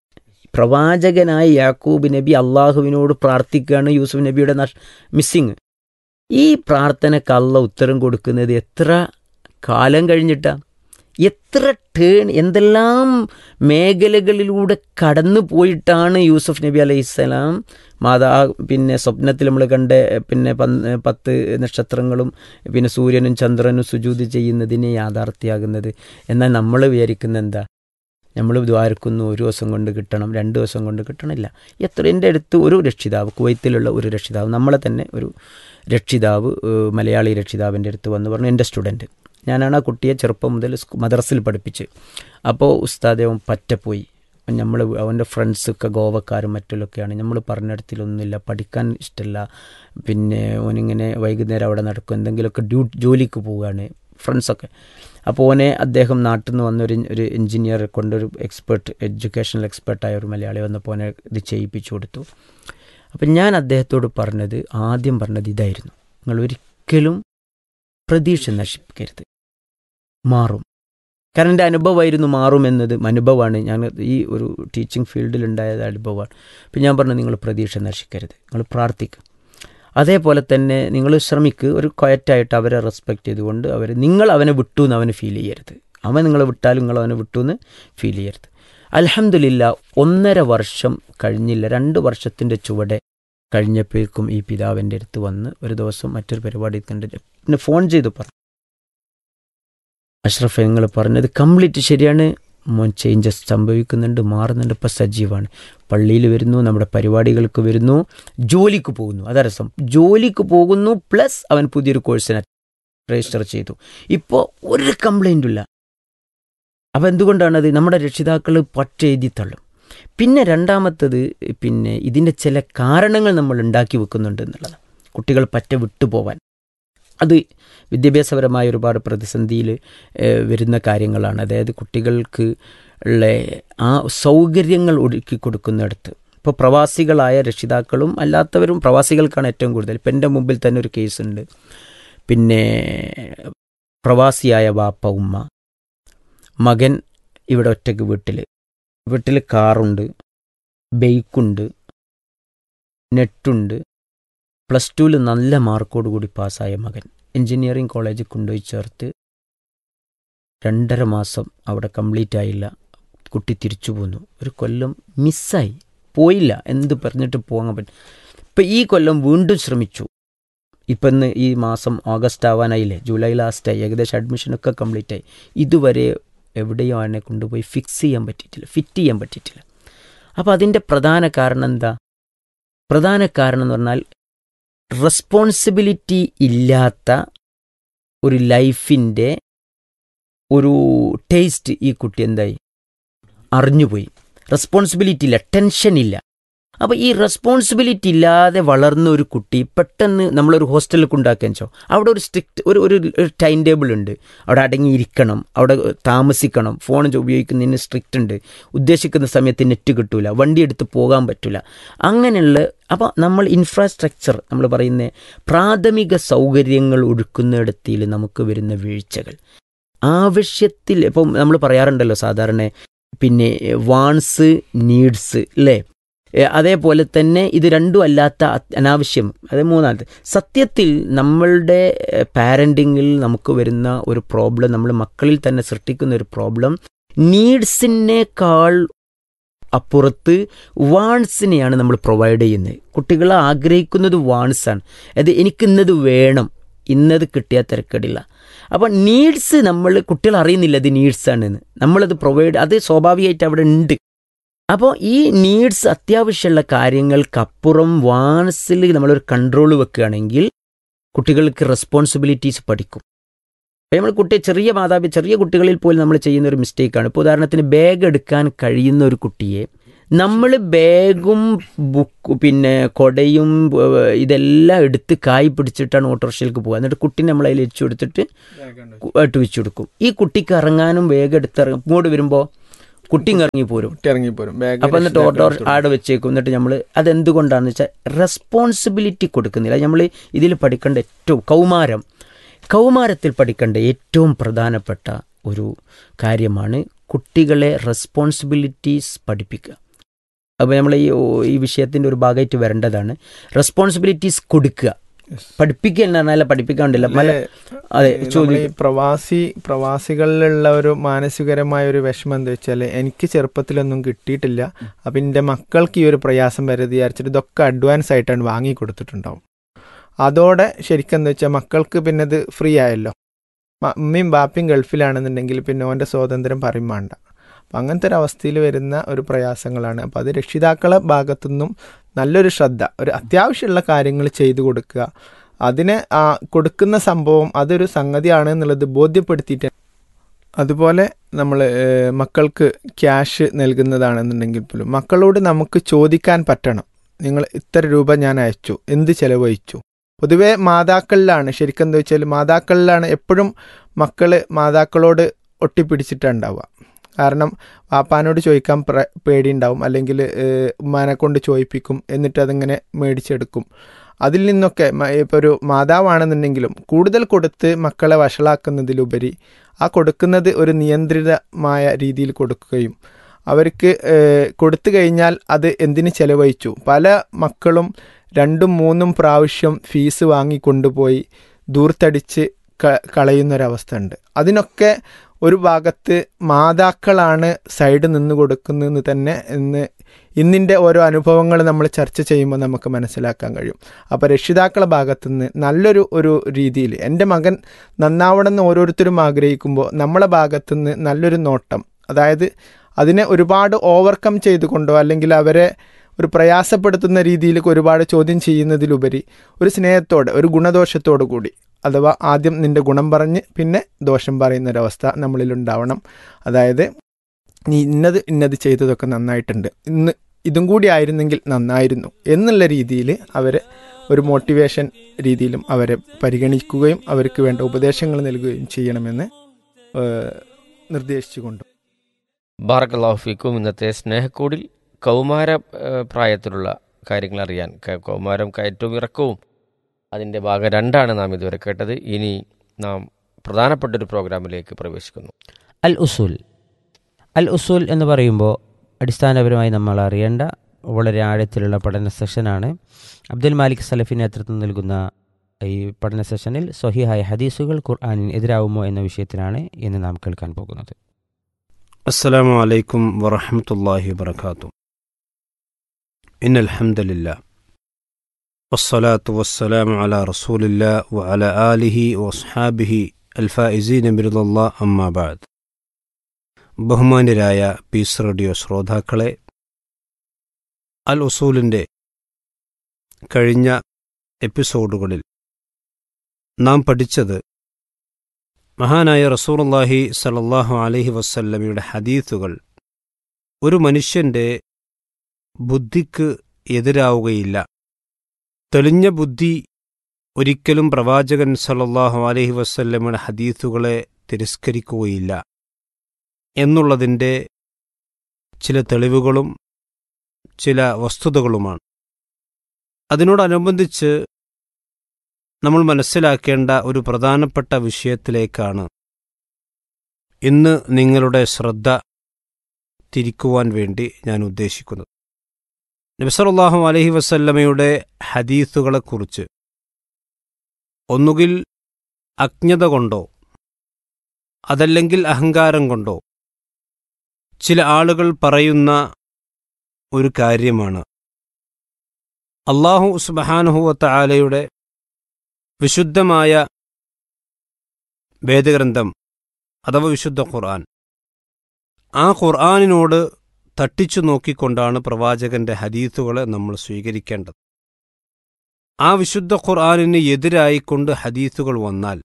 പ്രവാചകനായ യാക്കൂബ് നബി അള്ളാഹുവിനോട് പ്രാർത്ഥിക്കുകയാണ് യൂസുഫ് നബിയുടെ നഷ് മിസ്സിങ് ഈ പ്രാർത്ഥനയ്ക്ക് അള്ള ഉത്തരം കൊടുക്കുന്നത് എത്ര കാലം കഴിഞ്ഞിട്ടാ എത്ര ടേൺ എന്തെല്ലാം മേഖലകളിലൂടെ കടന്നു പോയിട്ടാണ് യൂസുഫ് നബി അലൈഹിസ്സലാം മാതാ പിന്നെ സ്വപ്നത്തിൽ നമ്മൾ കണ്ട പിന്നെ പത്ത് നക്ഷത്രങ്ങളും പിന്നെ സൂര്യനും ചന്ദ്രനും സുജൂതി ചെയ്യുന്നതിന് യാഥാർത്ഥ്യമാകുന്നത് എന്നാൽ നമ്മൾ വിചാരിക്കുന്ന എന്താ നമ്മൾ ദ്വാരക്കുന്നു ഒരു ദിവസം കൊണ്ട് കിട്ടണം രണ്ട് ദിവസം കൊണ്ട് കിട്ടണില്ല എത്ര എൻ്റെ അടുത്ത് ഒരു രക്ഷിതാവ് കുവൈത്തിലുള്ള ഒരു രക്ഷിതാവ് നമ്മളെ തന്നെ ഒരു രക്ഷിതാവ് മലയാളി രക്ഷിതാവിൻ്റെ അടുത്ത് വന്ന് പറഞ്ഞു എൻ്റെ സ്റ്റുഡൻറ്റ് ഞാനാണ് ആ കുട്ടിയെ ചെറുപ്പം മുതൽ മദ്രസിൽ പഠിപ്പിച്ച് അപ്പോൾ ഉസ്താദ് അവൻ പറ്റപ്പോയി നമ്മൾ അവൻ്റെ ഫ്രണ്ട്സൊക്കെ ഗോവക്കാരും മറ്റുള്ളൊക്കെയാണ് നമ്മൾ പറഞ്ഞിടത്തിലൊന്നുമില്ല പഠിക്കാൻ ഇഷ്ടമല്ല പിന്നെ ഓനിങ്ങനെ വൈകുന്നേരം അവിടെ നടക്കും എന്തെങ്കിലുമൊക്കെ ഡ്യൂ ജോലിക്ക് പോവുകയാണ് ഫ്രണ്ട്സൊക്കെ അപ്പോൾ ഓനെ അദ്ദേഹം നാട്ടിൽ നിന്ന് വന്നൊരു ഒരു എഞ്ചിനീയർ കൊണ്ടൊരു എക്സ്പേർട്ട് എഡ്യൂക്കേഷണൽ എക്സ്പേർട്ടായ ഒരു മലയാളി വന്നപ്പോൾ ഓനെ ഇത് ചെയ്യിപ്പിച്ചു കൊടുത്തു അപ്പം ഞാൻ അദ്ദേഹത്തോട് പറഞ്ഞത് ആദ്യം പറഞ്ഞത് ഇതായിരുന്നു നിങ്ങൾ ഒരിക്കലും പ്രതീക്ഷ നശിപ്പിക്കരുത് മാറും കാരണം എൻ്റെ അനുഭവമായിരുന്നു മാറുമെന്നത് അനുഭവമാണ് ഞാൻ ഈ ഒരു ടീച്ചിങ് ഫീൽഡിലുണ്ടായത് അനുഭവമാണ് അപ്പം ഞാൻ പറഞ്ഞു നിങ്ങൾ പ്രതീക്ഷ നശിക്കരുത് നിങ്ങൾ പ്രാർത്ഥിക്കുക അതേപോലെ തന്നെ നിങ്ങൾ ശ്രമിക്കുക ഒരു ക്വയറ്റായിട്ട് അവരെ റെസ്പെക്റ്റ് ചെയ്തുകൊണ്ട് അവർ നിങ്ങൾ അവനെ വിട്ടു എന്ന് അവന് ഫീൽ ചെയ്യരുത് അവൻ നിങ്ങളെ വിട്ടാലും നിങ്ങൾ അവനെ വിട്ടു എന്ന് ഫീൽ ചെയ്യരുത് അലഹമില്ല ഒന്നര വർഷം കഴിഞ്ഞില്ല രണ്ട് വർഷത്തിൻ്റെ ചുവടെ കഴിഞ്ഞപ്പോഴേക്കും ഈ പിതാവിൻ്റെ അടുത്ത് വന്ന് ഒരു ദിവസം മറ്റൊരു പരിപാടി കണ്ടിട്ട് പിന്നെ ഫോൺ ചെയ്തു പറഞ്ഞു അഷ്റഫ് നിങ്ങൾ പറഞ്ഞത് കംപ്ലീറ്റ് ശരിയാണ് മോൻ ചേഞ്ചസ് സംഭവിക്കുന്നുണ്ട് മാറുന്നുണ്ട് ഇപ്പം സജീവാണ് പള്ളിയിൽ വരുന്നു നമ്മുടെ പരിപാടികൾക്ക് വരുന്നു ജോലിക്ക് പോകുന്നു അതരസം ജോലിക്ക് പോകുന്നു പ്ലസ് അവൻ പുതിയൊരു കോഴ്സിനെ രജിസ്റ്റർ ചെയ്തു ഇപ്പോൾ ഒരു കംപ്ലൈൻറ്റും ഇല്ല അപ്പം എന്തുകൊണ്ടാണത് നമ്മുടെ രക്ഷിതാക്കൾ പറ്റെഴുതി തള്ളും പിന്നെ രണ്ടാമത്തത് പിന്നെ ഇതിൻ്റെ ചില കാരണങ്ങൾ നമ്മൾ ഉണ്ടാക്കി വെക്കുന്നുണ്ട് എന്നുള്ളതാണ് കുട്ടികൾ പറ്റ വിട്ടുപോവാൻ അത് വിദ്യാഭ്യാസപരമായ ഒരുപാട് പ്രതിസന്ധിയിൽ വരുന്ന കാര്യങ്ങളാണ് അതായത് കുട്ടികൾക്ക് ഉള്ള ആ സൗകര്യങ്ങൾ ഒരുക്കി കൊടുക്കുന്നിടത്ത് ഇപ്പോൾ പ്രവാസികളായ രക്ഷിതാക്കളും അല്ലാത്തവരും പ്രവാസികൾക്കാണ് ഏറ്റവും കൂടുതൽ ഇപ്പം എൻ്റെ മുമ്പിൽ തന്നെ ഒരു കേസുണ്ട് പിന്നെ പ്രവാസിയായ വാപ്പ ഉമ്മ മകൻ ഇവിടെ ഒറ്റയ്ക്ക് വീട്ടിൽ വീട്ടിൽ കാറുണ്ട് ബൈക്കുണ്ട് നെറ്റുണ്ട് പ്ലസ് ടുവിൽ നല്ല മാർക്കോട് കൂടി പാസ്സായ മകൻ എഞ്ചിനീയറിംഗ് കോളേജിൽ കൊണ്ടുപോയി ചേർത്ത് രണ്ടര മാസം അവിടെ കംപ്ലീറ്റ് ആയില്ല കുട്ടി തിരിച്ചു പോന്നു ഒരു കൊല്ലം മിസ്സായി പോയില്ല എന്ത് പറഞ്ഞിട്ട് പോകാൻ പറ്റും ഇപ്പം ഈ കൊല്ലം വീണ്ടും ശ്രമിച്ചു ഇപ്പം ഇന്ന് ഈ മാസം ഓഗസ്റ്റ് ആവാനായില്ലേ ജൂലൈ ലാസ്റ്റായി ഏകദേശം അഡ്മിഷനൊക്കെ കംപ്ലീറ്റ് ആയി ഇതുവരെ എവിടെയോ അവനെ കൊണ്ടുപോയി ഫിക്സ് ചെയ്യാൻ പറ്റിയിട്ടില്ല ഫിറ്റ് ചെയ്യാൻ പറ്റിയിട്ടില്ല അപ്പോൾ അതിൻ്റെ പ്രധാന കാരണം എന്താ പ്രധാന കാരണം എന്ന് പറഞ്ഞാൽ റെസ്പോൺസിബിലിറ്റി ഇല്ലാത്ത ഒരു ലൈഫിൻ്റെ ഒരു ടേസ്റ്റ് ഈ കുട്ടി എന്തായി അറിഞ്ഞുപോയി റെസ്പോൺസിബിലിറ്റി ഇല്ല ടെൻഷൻ ഇല്ല അപ്പോൾ ഈ റെസ്പോൺസിബിലിറ്റി ഇല്ലാതെ വളർന്ന ഒരു കുട്ടി പെട്ടെന്ന് നമ്മളൊരു ഹോസ്റ്റലിൽ കൊണ്ടാക്കാൻ വെച്ചോ അവിടെ ഒരു സ്ട്രിക്റ്റ് ഒരു ഒരു ഒരു ടൈം ടേബിൾ ഉണ്ട് അവിടെ അടങ്ങിയിരിക്കണം അവിടെ താമസിക്കണം ഫോൺ ഉപയോഗിക്കുന്നതിന് സ്ട്രിക്റ്റ് ഉണ്ട് ഉദ്ദേശിക്കുന്ന സമയത്ത് നെറ്റ് കിട്ടൂല വണ്ടി എടുത്ത് പോകാൻ പറ്റില്ല അങ്ങനെയുള്ള അപ്പോൾ നമ്മൾ ഇൻഫ്രാസ്ട്രക്ചർ നമ്മൾ പറയുന്ന പ്രാഥമിക സൗകര്യങ്ങൾ ഒരുക്കുന്നിടത്തിൽ നമുക്ക് വരുന്ന വീഴ്ചകൾ ആവശ്യത്തിൽ ഇപ്പം നമ്മൾ പറയാറുണ്ടല്ലോ സാധാരണ പിന്നെ വാൺസ് നീഡ്സ് അല്ലേ അതേപോലെ തന്നെ ഇത് രണ്ടും അല്ലാത്ത അനാവശ്യം അത് മൂന്നാമത്തെ സത്യത്തിൽ നമ്മളുടെ പാരൻറ്റിങ്ങിൽ നമുക്ക് വരുന്ന ഒരു പ്രോബ്ലം നമ്മൾ മക്കളിൽ തന്നെ സൃഷ്ടിക്കുന്ന ഒരു പ്രോബ്ലം നീഡ്സിനേക്കാൾ അപ്പുറത്ത് വാൺസിനെയാണ് നമ്മൾ പ്രൊവൈഡ് ചെയ്യുന്നത് കുട്ടികൾ ആഗ്രഹിക്കുന്നത് വാൺസാണ് അത് എനിക്ക് ഇന്നത് വേണം ഇന്നത് കിട്ടിയാൽ തിരക്കേടില്ല അപ്പോൾ നീഡ്സ് നമ്മൾ കുട്ടികൾ അറിയുന്നില്ല അത് നീഡ്സാണെന്ന് നമ്മളത് പ്രൊവൈഡ് അത് സ്വാഭാവികമായിട്ട് അവിടെ ഉണ്ട് അപ്പോൾ ഈ നീഡ്സ് അത്യാവശ്യമുള്ള കാര്യങ്ങൾക്കപ്പുറം വാൻസിൽ നമ്മളൊരു കൺട്രോൾ വെക്കുകയാണെങ്കിൽ കുട്ടികൾക്ക് റെസ്പോൺസിബിലിറ്റീസ് പഠിക്കും നമ്മൾ കുട്ടി ചെറിയ മാതാപി ചെറിയ കുട്ടികളിൽ പോലും നമ്മൾ ചെയ്യുന്ന ഒരു മിസ്റ്റേക്കാണ് ഇപ്പോൾ ഉദാഹരണത്തിന് ബാഗ് എടുക്കാൻ കഴിയുന്ന ഒരു കുട്ടിയെ നമ്മൾ ബാഗും ബുക്ക് പിന്നെ കൊടയും ഏഹ്, ഇതെല്ലാം എടുത്ത് കായ് പിടിച്ചിട്ടാണ് ഓട്ടോറിക്ഷയിലേക്ക് പോകുക എന്നിട്ട് കുട്ടീനെ നമ്മൾ അതിൽ വെച്ച് കൊടുത്തിട്ട് ആയിട്ട് വെച്ച് കൊടുക്കും ഈ കുട്ടിക്ക് ഇറങ്ങാനും വേഗം എടുത്തിറങ്ങും ഇങ്ങോട്ട് വരുമ്പോൾ കുട്ടി ഇങ്ങ് ഇറങ്ങി പോരും കുട്ടി ഇറങ്ങിപ്പോരും ബാഗ് അപ്പം എന്നിട്ട് ഓട്ടോ ആടെ വെച്ചേക്കും എന്നിട്ട് നമ്മൾ അതെന്തുകൊണ്ടാണെന്ന് വെച്ചാൽ റെസ്പോൺസിബിലിറ്റി കൊടുക്കുന്നില്ല നമ്മൾ ഇതിൽ പഠിക്കേണ്ട ഏറ്റവും കൗമാരം കൗമാരത്തിൽ പഠിക്കേണ്ട ഏറ്റവും പ്രധാനപ്പെട്ട ഒരു കാര്യമാണ് കുട്ടികളെ റെസ്പോൺസിബിലിറ്റീസ് പഠിപ്പിക്കുക അപ്പോൾ നമ്മൾ ഈ ഈ വിഷയത്തിൻ്റെ ഒരു ഭാഗമായിട്ട് വരേണ്ടതാണ് റെസ്പോൺസിബിലിറ്റീസ് കൊടുക്കുക പഠിപ്പിക്കുക എന്ന് പറഞ്ഞാൽ പഠിപ്പിക്കാണ്ടില്ല പല അതെ നമ്മളെ ചോദ്യം ഈ പ്രവാസി പ്രവാസികളിലുള്ള ഒരു മാനസികരമായ ഒരു വിഷമം എന്താ വെച്ചാൽ എനിക്ക് ചെറുപ്പത്തിലൊന്നും കിട്ടിയിട്ടില്ല അപ്പം എൻ്റെ മക്കൾക്ക് ഈ ഒരു പ്രയാസം വരെ വിചാരിച്ചിട്ട് ഇതൊക്കെ അഡ്വാൻസ് ആയിട്ടാണ് വാങ്ങി കൊടുത്തിട്ടുണ്ടാവും അതോടെ ശരിക്കും എന്താ വെച്ചാൽ മക്കൾക്ക് പിന്നെ ഇത് ഫ്രീ ആയല്ലോ മ- ഉമ്മയും ബാപ്പയും ഗൾഫിലാണെന്നുണ്ടെങ്കിൽ പിന്നെ ഓൻ്റെ സ്വാതന്ത്ര്യം പറയും വേണ്ട അപ്പം അങ്ങനത്തെ ഒരു അവസ്ഥയിൽ വരുന്ന ഒരു പ്രയാസങ്ങളാണ് അപ്പം അത് രക്ഷിതാക്കളെ ഭാഗത്തുനിന്നും നല്ലൊരു ശ്രദ്ധ ഒരു അത്യാവശ്യമുള്ള കാര്യങ്ങൾ ചെയ്തു കൊടുക്കുക അതിനെ ആ കൊടുക്കുന്ന സംഭവം അതൊരു സംഗതിയാണ് എന്നുള്ളത് ബോധ്യപ്പെടുത്തിയിട്ട് അതുപോലെ നമ്മൾ മക്കൾക്ക് ക്യാഷ് നൽകുന്നതാണെന്നുണ്ടെങ്കിൽ പോലും മക്കളോട് നമുക്ക് ചോദിക്കാൻ പറ്റണം നിങ്ങൾ ഇത്ര രൂപ ഞാൻ അയച്ചു എന്ത് ചെലവഴിച്ചു പൊതുവേ മാതാക്കളിലാണ് ശരിക്കും എന്താ വെച്ചാൽ മാതാക്കളിലാണ് എപ്പോഴും മക്കള് മാതാക്കളോട് ഒട്ടിപ്പിടിച്ചിട്ടുണ്ടാവുക കാരണം വാപ്പാനോട് ചോദിക്കാൻ പ്ര പേടിയുണ്ടാവും അല്ലെങ്കിൽ ഉമ്മാനെ കൊണ്ട് ചോദിപ്പിക്കും എന്നിട്ട് അതിങ്ങനെ മേടിച്ചെടുക്കും അതിൽ നിന്നൊക്കെ ഇപ്പോൾ ഒരു മാതാവാണെന്നുണ്ടെങ്കിലും കൂടുതൽ കൊടുത്ത് മക്കളെ വഷളാക്കുന്നതിലുപരി ആ കൊടുക്കുന്നത് ഒരു നിയന്ത്രിതമായ രീതിയിൽ കൊടുക്കുകയും അവർക്ക് ഏഹ്, കൊടുത്തു കഴിഞ്ഞാൽ അത് എന്തിന് ചെലവഴിച്ചു പല മക്കളും രണ്ടും മൂന്നും പ്രാവശ്യം ഫീസ് വാങ്ങി കൊണ്ടുപോയി ദൂർത്തടിച്ച് ക കളയുന്നൊരവസ്ഥ ഉണ്ട് അതിനൊക്കെ ഒരു ഭാഗത്ത് മാതാക്കളാണ് സൈഡ് നിന്ന് കൊടുക്കുന്നതെന്ന് തന്നെ ഇന്ന് ഇന്നിൻ്റെ ഓരോ അനുഭവങ്ങൾ നമ്മൾ ചർച്ച ചെയ്യുമ്പോൾ നമുക്ക് മനസ്സിലാക്കാൻ കഴിയും അപ്പോൾ രക്ഷിതാക്കളെ ഭാഗത്തുനിന്ന് നല്ലൊരു ഒരു രീതിയിൽ എൻ്റെ മകൻ നന്നാവണമെന്ന് ഓരോരുത്തരും ആഗ്രഹിക്കുമ്പോൾ നമ്മളെ ഭാഗത്തുനിന്ന് നല്ലൊരു നോട്ടം അതായത് അതിനെ ഒരുപാട് ഓവർകം ചെയ്തുകൊണ്ടോ അല്ലെങ്കിൽ അവരെ ഒരു പ്രയാസപ്പെടുത്തുന്ന രീതിയിലേക്ക് ഒരുപാട് ചോദ്യം ചെയ്യുന്നതിലുപരി ഒരു സ്നേഹത്തോടെ ഒരു ഗുണദോഷത്തോടു കൂടി അഥവാ ആദ്യം നിന്റെ ഗുണം പറഞ്ഞ് പിന്നെ ദോഷം പറയുന്ന ഒരവസ്ഥ നമ്മളിൽ ഉണ്ടാവണം അതായത് നീ ഇന്നത് ഇന്നത് ചെയ്തതൊക്കെ നന്നായിട്ടുണ്ട് ഇന്ന് ഇതും കൂടി ആയിരുന്നെങ്കിൽ നന്നായിരുന്നു എന്നുള്ള രീതിയിൽ അവരെ ഒരു മോട്ടിവേഷൻ രീതിയിലും അവരെ പരിഗണിക്കുകയും അവർക്ക് വേണ്ട ഉപദേശങ്ങൾ നൽകുകയും ചെയ്യണമെന്ന് ഏഹ്, നിർദ്ദേശിച്ചുകൊണ്ടും ബാറക്കല്ലാഹു ഫീക്കും ഇന്നത്തെ സ്നേഹക്കൂടിൽ കൗമാര ഏഹ്, പ്രായത്തിലുള്ള കാര്യങ്ങൾ അറിയാൻ ക- കൗമാരം കയറ്റവും ഇറക്കവും അതിൻ്റെ ഭാഗം രണ്ടാണ് നാം ഇതുവരെ കേട്ടത് ഇനി നാം പ്രധാനപ്പെട്ട ഒരു പ്രോഗ്രാമിലേക്ക് പ്രവേശിക്കുന്നു അൽ ഉസൂൽ അൽ ഉസൂൽ എന്ന് പറയുമ്പോൾ അടിസ്ഥാനപരമായി നമ്മൾ അറിയേണ്ട വളരെ ആഴത്തിലുള്ള പഠന സെഷനാണ് അബ്ദുൽ മാലിക് സലഫി നേതൃത്വം നൽകുന്ന ഈ പഠന സെഷനിൽ സ്വഹിഹായ ഹദീസുകൾ ഖുർആാനിന് എതിരാവുമോ എന്ന വിഷയത്തിലാണ് ഇന്ന് നാം കേൾക്കാൻ പോകുന്നത് السلام عليكم ورحمة الله وبركاته إن الحمد لله والصلاة والسلام على رسول الله وعلى آله وأصحابه الفائزين برضا الله أما بعد ബഹുമാന്യരായ പീസ് റേഡിയോ ശ്രോതാക്കളെ അൽ ഉസൂലിൻ്റെ കഴിഞ്ഞ എപ്പിസോഡുകളിൽ നാം പഠിച്ചത് മഹാനായ റസൂറുല്ലാഹി സലല്ലാഹു അലൈഹി വസല്ലമയുടെ ഹദീത്തുകൾ ഒരു മനുഷ്യന്റെ ബുദ്ധിക്ക് എതിരാവുകയില്ല തെളിഞ്ഞ ബുദ്ധി ഒരിക്കലും പ്രവാചകൻ സലല്ലാഹു അലൈഹി വസല്ലമയുടെ ഹദീത്തുകളെ തിരസ്കരിക്കുകയില്ല എന്നുള്ളതിൻ്റെ ചില തെളിവുകളും ചില വസ്തുതകളുമാണ് അതിനോടനുബന്ധിച്ച് നമ്മൾ മനസ്സിലാക്കേണ്ട ഒരു പ്രധാനപ്പെട്ട വിഷയത്തിലേക്കാണ് ഇന്ന് നിങ്ങളുടെ ശ്രദ്ധ തിരിക്കുവാൻ വേണ്ടി ഞാൻ ഉദ്ദേശിക്കുന്നത് നബിസറുല്ലാഹു അലഹി വസല്ലമയുടെ ഹദീസുകളെക്കുറിച്ച് ഒന്നുകിൽ അജ്ഞത കൊണ്ടോ അതല്ലെങ്കിൽ അഹങ്കാരം കൊണ്ടോ ചില ആളുകൾ പറയുന്ന ഒരു കാര്യമാണ് അള്ളാഹു സുബഹാനുഹുവത്ത ആലയുടെ വിശുദ്ധമായ വേദഗ്രന്ഥം അഥവാ വിശുദ്ധ ഖുർആൻ ആ ഖുർആാനിനോട് തട്ടിച്ചു നോക്കിക്കൊണ്ടാണ് പ്രവാചകന്റെ ഹദീത്തുകളെ നമ്മൾ സ്വീകരിക്കേണ്ടത് ആ വിശുദ്ധ ഖുർആാനിന് എതിരായിക്കൊണ്ട് ഹദീത്തുകൾ വന്നാൽ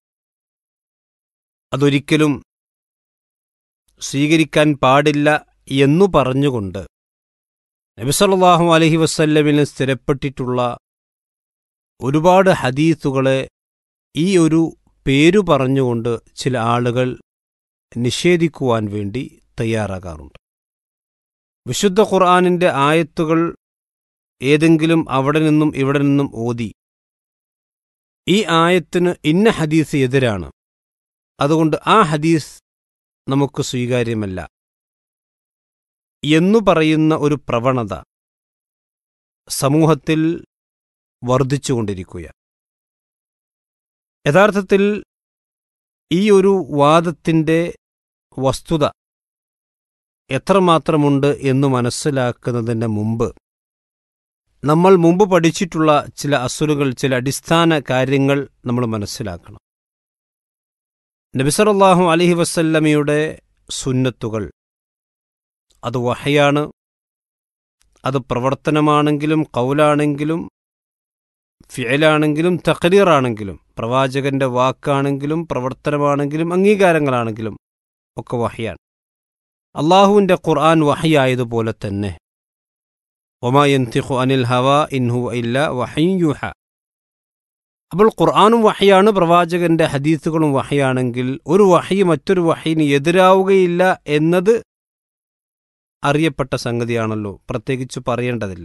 അതൊരിക്കലും സ്വീകരിക്കാൻ പാടില്ല എന്നു പറഞ്ഞുകൊണ്ട് നബിസല്ലാഹു അലഹി വസ്ല്ലമിന് സ്ഥിരപ്പെട്ടിട്ടുള്ള ഒരുപാട് ഹദീസുകളെ ഈ ഒരു പേരു പറഞ്ഞുകൊണ്ട് ചില ആളുകൾ നിഷേധിക്കുവാൻ വേണ്ടി തയ്യാറാകാറുണ്ട് വിശുദ്ധ ഖുർആാനിൻ്റെ ആയത്തുകൾ ഏതെങ്കിലും അവിടെ നിന്നും ഇവിടെ നിന്നും ഓതി ഈ ആയത്തിന് ഇന്ന ഹദീസ് എതിരാണ് അതുകൊണ്ട് ആ ഹദീസ് നമുക്ക് സ്വീകാര്യമല്ല എന്നു പറയുന്ന ഒരു പ്രവണത സമൂഹത്തിൽ വർദ്ധിച്ചുകൊണ്ടിരിക്കുക യഥാർത്ഥത്തിൽ ഈ ഒരു വാദത്തിൻ്റെ വസ്തുത എത്രമാത്രമുണ്ട് എന്ന് മനസ്സിലാക്കുന്നതിന് മുമ്പ് നമ്മൾ മുമ്പ് പഠിച്ചിട്ടുള്ള ചില അസുലുകൾ ചില അടിസ്ഥാന കാര്യങ്ങൾ നമ്മൾ മനസ്സിലാക്കണം നബിസറല്ലാഹു അലഹി വസല്ലമയുടെ സുന്നത്തുകൾ അത് വഹയാണ് അത് പ്രവർത്തനമാണെങ്കിലും കൗലാണെങ്കിലും ഫിയലാണെങ്കിലും തഖരീറാണെങ്കിലും പ്രവാചകന്റെ വാക്കാണെങ്കിലും പ്രവർത്തനമാണെങ്കിലും അംഗീകാരങ്ങളാണെങ്കിലും ഒക്കെ വഹയാണ് അള്ളാഹുവിൻ്റെ ഖുർആൻ വഹയായതുപോലെ തന്നെ ഒമായന്തിഖു അനിൽ ഹവ ഇൻഹു ഇല്ല വഹയുഹ അപ്പോൾ ഖുർആാനും വഹയാണ് പ്രവാചകന്റെ ഹദീസുകളും വഹയാണെങ്കിൽ ഒരു വഹി മറ്റൊരു വഹയിന് എതിരാവുകയില്ല എന്നത് അറിയപ്പെട്ട സംഗതിയാണല്ലോ പ്രത്യേകിച്ച് പറയേണ്ടതില്ല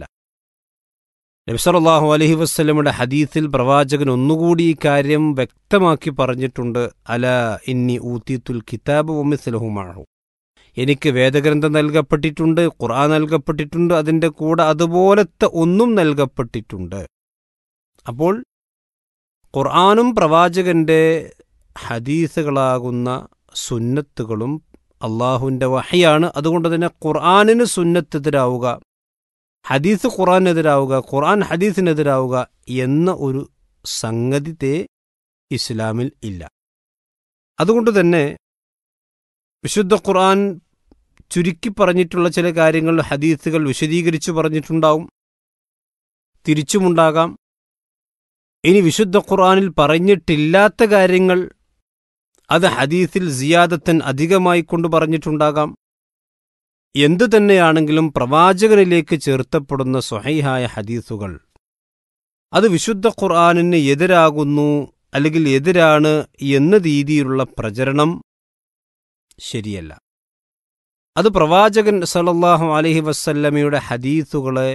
നബ്സറല്ലാഹു അലഹി വസ്ലമിയുടെ ഹദീസിൽ പ്രവാചകൻ ഒന്നുകൂടി ഈ കാര്യം വ്യക്തമാക്കി പറഞ്ഞിട്ടുണ്ട് അല ഇന്നി ഊത്തിത്തുൽ കിതാബ് ഒമിസ്ലഹുമാണു എനിക്ക് വേദഗ്രന്ഥം നൽകപ്പെട്ടിട്ടുണ്ട് ഖുർആൻ നൽകപ്പെട്ടിട്ടുണ്ട് അതിൻ്റെ കൂടെ അതുപോലത്തെ ഒന്നും നൽകപ്പെട്ടിട്ടുണ്ട് അപ്പോൾ ഖുർആാനും പ്രവാചകന്റെ ഹദീസുകളാകുന്ന സുന്നത്തുകളും അള്ളാഹുവിൻ്റെ വഹയാണ് അതുകൊണ്ട് തന്നെ ഖുർആാനിന് സുന്നത്തെതിരാവുക ഹദീസ് ഖുർആാനെതിരാവുക ഖുർആൻ ഹദീസിനെതിരാവുക എന്ന ഒരു സംഗതിത്തെ ഇസ്ലാമിൽ ഇല്ല അതുകൊണ്ട് തന്നെ വിശുദ്ധ ഖുർആൻ ചുരുക്കി പറഞ്ഞിട്ടുള്ള ചില കാര്യങ്ങൾ ഹദീസുകൾ വിശദീകരിച്ചു പറഞ്ഞിട്ടുണ്ടാവും തിരിച്ചുമുണ്ടാകാം ഇനി വിശുദ്ധ ഖുർആനിൽ പറഞ്ഞിട്ടില്ലാത്ത കാര്യങ്ങൾ അത് ഹദീസിൽ സിയാദത്തൻ അധികമായി കൊണ്ട് പറഞ്ഞിട്ടുണ്ടാകാം എന്തു തന്നെയാണെങ്കിലും പ്രവാചകനിലേക്ക് ചേർത്തപ്പെടുന്ന സ്വഹൈഹായ ഹദീസുകൾ അത് വിശുദ്ധ ഖുർആാനിന് എതിരാകുന്നു അല്ലെങ്കിൽ എതിരാണ് എന്ന രീതിയിലുള്ള പ്രചരണം ശരിയല്ല അത് പ്രവാചകൻ സലല്ലാഹു അലഹി വസല്ലമയുടെ ഹദീസുകളെ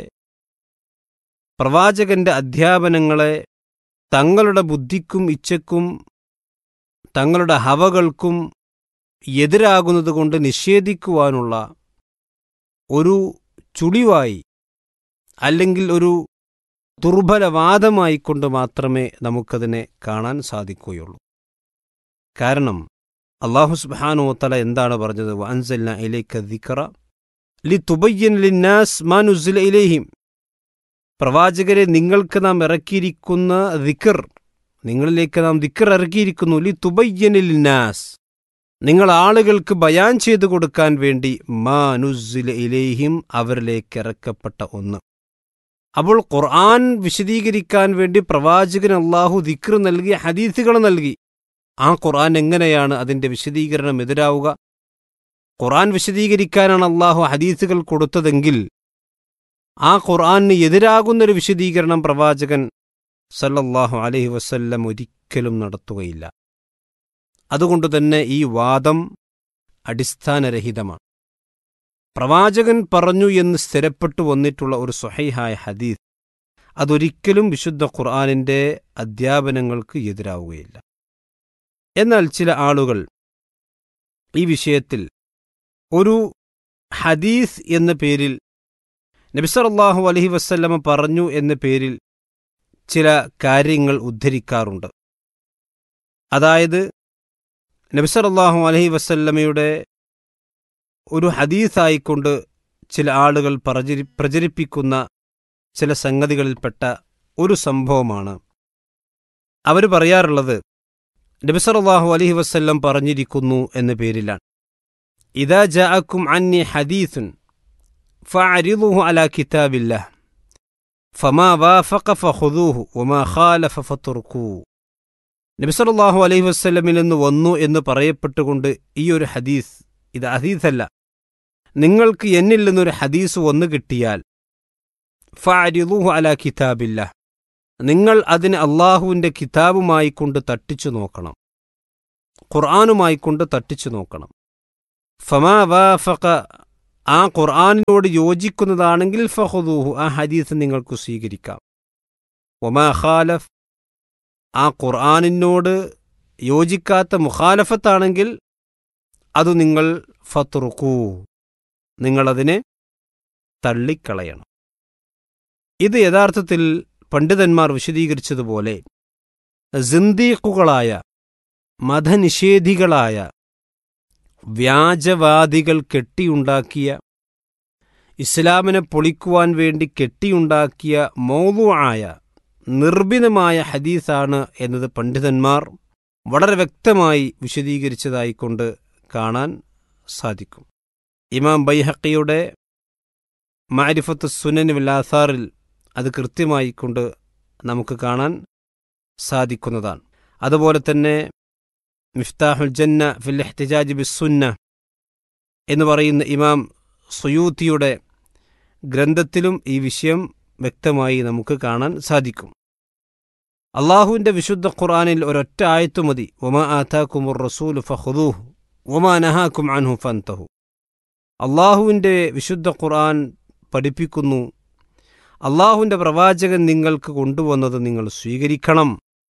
പ്രവാചകന്റെ അധ്യാപനങ്ങളെ തങ്ങളുടെ ബുദ്ധിക്കും ഇച്ഛക്കും തങ്ങളുടെ ഹവകൾക്കും എതിരാകുന്നതുകൊണ്ട് നിഷേധിക്കുവാനുള്ള ഒരു ചുളിവായി അല്ലെങ്കിൽ ഒരു ദുർബലവാദമായിക്കൊണ്ട് മാത്രമേ നമുക്കതിനെ കാണാൻ സാധിക്കുകയുള്ളൂ കാരണം അള്ളാഹു സുബ്ഹാനു തല എന്താണ് പറഞ്ഞത് വൻസല്ല ഇലേക്ക് ദിക്കറ ലി തുബയ്യൻ ലിന്നാസ് മാനുസില ഇലേഹിം പ്രവാചകരെ നിങ്ങൾക്ക് നാം ഇറക്കിയിരിക്കുന്ന ദിക്കർ നിങ്ങളിലേക്ക് നാം ദിക്കർ ഇറക്കിയിരിക്കുന്നു ലി തുബയ്യനിൽ നാസ് നിങ്ങൾ ആളുകൾക്ക് ബയാൻ ചെയ്തു കൊടുക്കാൻ വേണ്ടി മാനുസില ഇലേഹിം അവരിലേക്ക് ഇറക്കപ്പെട്ട ഒന്ന് അപ്പോൾ ഖുർആൻ വിശദീകരിക്കാൻ വേണ്ടി പ്രവാചകൻ അള്ളാഹു ദിക്ർ നൽകി ഹദീസുകൾ നൽകി ആ ഖുർആൻ എങ്ങനെയാണ് അതിന്റെ വിശദീകരണം എതിരാവുക ഖുർആൻ വിശദീകരിക്കാനാണ് അള്ളാഹു ഹദീസുകൾ കൊടുത്തതെങ്കിൽ ആ ഖുർആന് എതിരാകുന്നൊരു വിശദീകരണം പ്രവാചകൻ സല്ലല്ലാഹു അലൈഹി വസല്ലം ഒരിക്കലും നടത്തുകയില്ല അതുകൊണ്ട് തന്നെ ഈ വാദം അടിസ്ഥാനരഹിതമാണ് പ്രവാചകൻ പറഞ്ഞു എന്ന് സ്ഥിരപ്പെട്ടു വന്നിട്ടുള്ള ഒരു സ്വഹൈഹായ ഹദീസ് അതൊരിക്കലും വിശുദ്ധ ഖുർആാനിൻ്റെ അധ്യാപനങ്ങൾക്ക് എതിരാവുകയില്ല എന്നാൽ ചില ആളുകൾ ഈ വിഷയത്തിൽ ഒരു ഹദീസ് എന്ന പേരിൽ നബിസറല്ലാഹു അലഹി വസ്ല്ലമ പറഞ്ഞു എന്ന പേരിൽ ചില കാര്യങ്ങൾ ഉദ്ധരിക്കാറുണ്ട് അതായത് നബിസറല്ലാഹു അലഹി വസല്ലമയുടെ ഒരു ഹദീസായിക്കൊണ്ട് ചില ആളുകൾ പ്രചരി പ്രചരിപ്പിക്കുന്ന ചില സംഗതികളിൽപ്പെട്ട ഒരു സംഭവമാണ് അവർ പറയാറുള്ളത് നബിസറല്ലാഹു അലഹി വസ്ല്ലം പറഞ്ഞിരിക്കുന്നു എന്ന പേരിലാണ് ഇതാ ജാഅക്കും അന്നി ഹദീസുൻ ഫഅരിദുഹു അലാ കിതാബില്ലാഹ് ഫമാ വാഫഖ ഫഖുദൂഹു വമാ ഖാലഫ ഫതുർക്കൂ നബിസറല്ലാഹു അലൈഹി വസ്ല്ലമിൽ നിന്ന് വന്നു എന്ന് പറയപ്പെട്ടുകൊണ്ട് ഈ ഒരു ഹദീസ് ഇത് ഹദീസല്ല നിങ്ങൾക്ക് എന്നിൽ നിന്നൊരു ഹദീസ് വന്നു കിട്ടിയാൽ ഫഅരിദൂഹു അല കിതാബില്ല നിങ്ങൾ അതിനെ അള്ളാഹുവിൻ്റെ കിതാബുമായി കൊണ്ട് തട്ടിച്ചു നോക്കണം ഖുർആാനുമായി കൊണ്ട് തട്ടിച്ചു നോക്കണം ഫമാ വാഫഖ ആ ഖുർആാനിനോട് യോജിക്കുന്നതാണെങ്കിൽ ഫഹുദൂഹു ആ ഹദീസ് നിങ്ങൾക്ക് സ്വീകരിക്കാം ഒമാ ഖാലഫ് ആ ഖുർആാനിനോട് യോജിക്കാത്ത മുഖാലഫത്താണെങ്കിൽ അത് നിങ്ങൾ ഫത്രുക്കൂ നിങ്ങളതിനെ തള്ളിക്കളയണം ഇത് യഥാർത്ഥത്തിൽ പണ്ഡിതന്മാർ വിശദീകരിച്ചതുപോലെ സിന്ദീഖുകളായ മതനിഷേധികളായ വ്യാജവാദികൾ കെട്ടിയുണ്ടാക്കിയ ഇസ്ലാമിനെ പൊളിക്കുവാൻ വേണ്ടി കെട്ടിയുണ്ടാക്കിയ മൗതുവായ നിർഭിതമായ ഹദീസാണ് എന്നത് പണ്ഡിതന്മാർ വളരെ വ്യക്തമായി വിശദീകരിച്ചതായിക്കൊണ്ട് കാണാൻ സാധിക്കും ഇമാം ബൈഹക്കിയുടെ മാരിഫത്ത് സുനൻ വിലാസാറിൽ അത് കൃത്യമായി കൊണ്ട് നമുക്ക് കാണാൻ സാധിക്കുന്നതാണ് അതുപോലെ തന്നെ മിഫ്താഹുൽ ജന്ന ഫിൽ എഹ്തിജാജ് ബിസുന്ന എന്ന് പറയുന്ന ഇമാം സുയൂത്തിയുടെ ഗ്രന്ഥത്തിലും ഈ വിഷയം വ്യക്തമായി നമുക്ക് കാണാൻ സാധിക്കും അള്ളാഹുവിൻ്റെ വിശുദ്ധ ഖുർആാനിൽ ഒരൊറ്റ ആയത്തു മതി ഒമാ ആഥാക്കുമുർ റസൂൽ ഫഹുദൂഹ് ഒമാ നഹാക്കും അൻഹു ഫന്തഹു അള്ളാഹുവിൻ്റെ വിശുദ്ധ ഖുർആൻ പഠിപ്പിക്കുന്നു അള്ളാഹുവിൻ്റെ പ്രവാചകൻ നിങ്ങൾക്ക് കൊണ്ടുവന്നത് നിങ്ങൾ സ്വീകരിക്കണം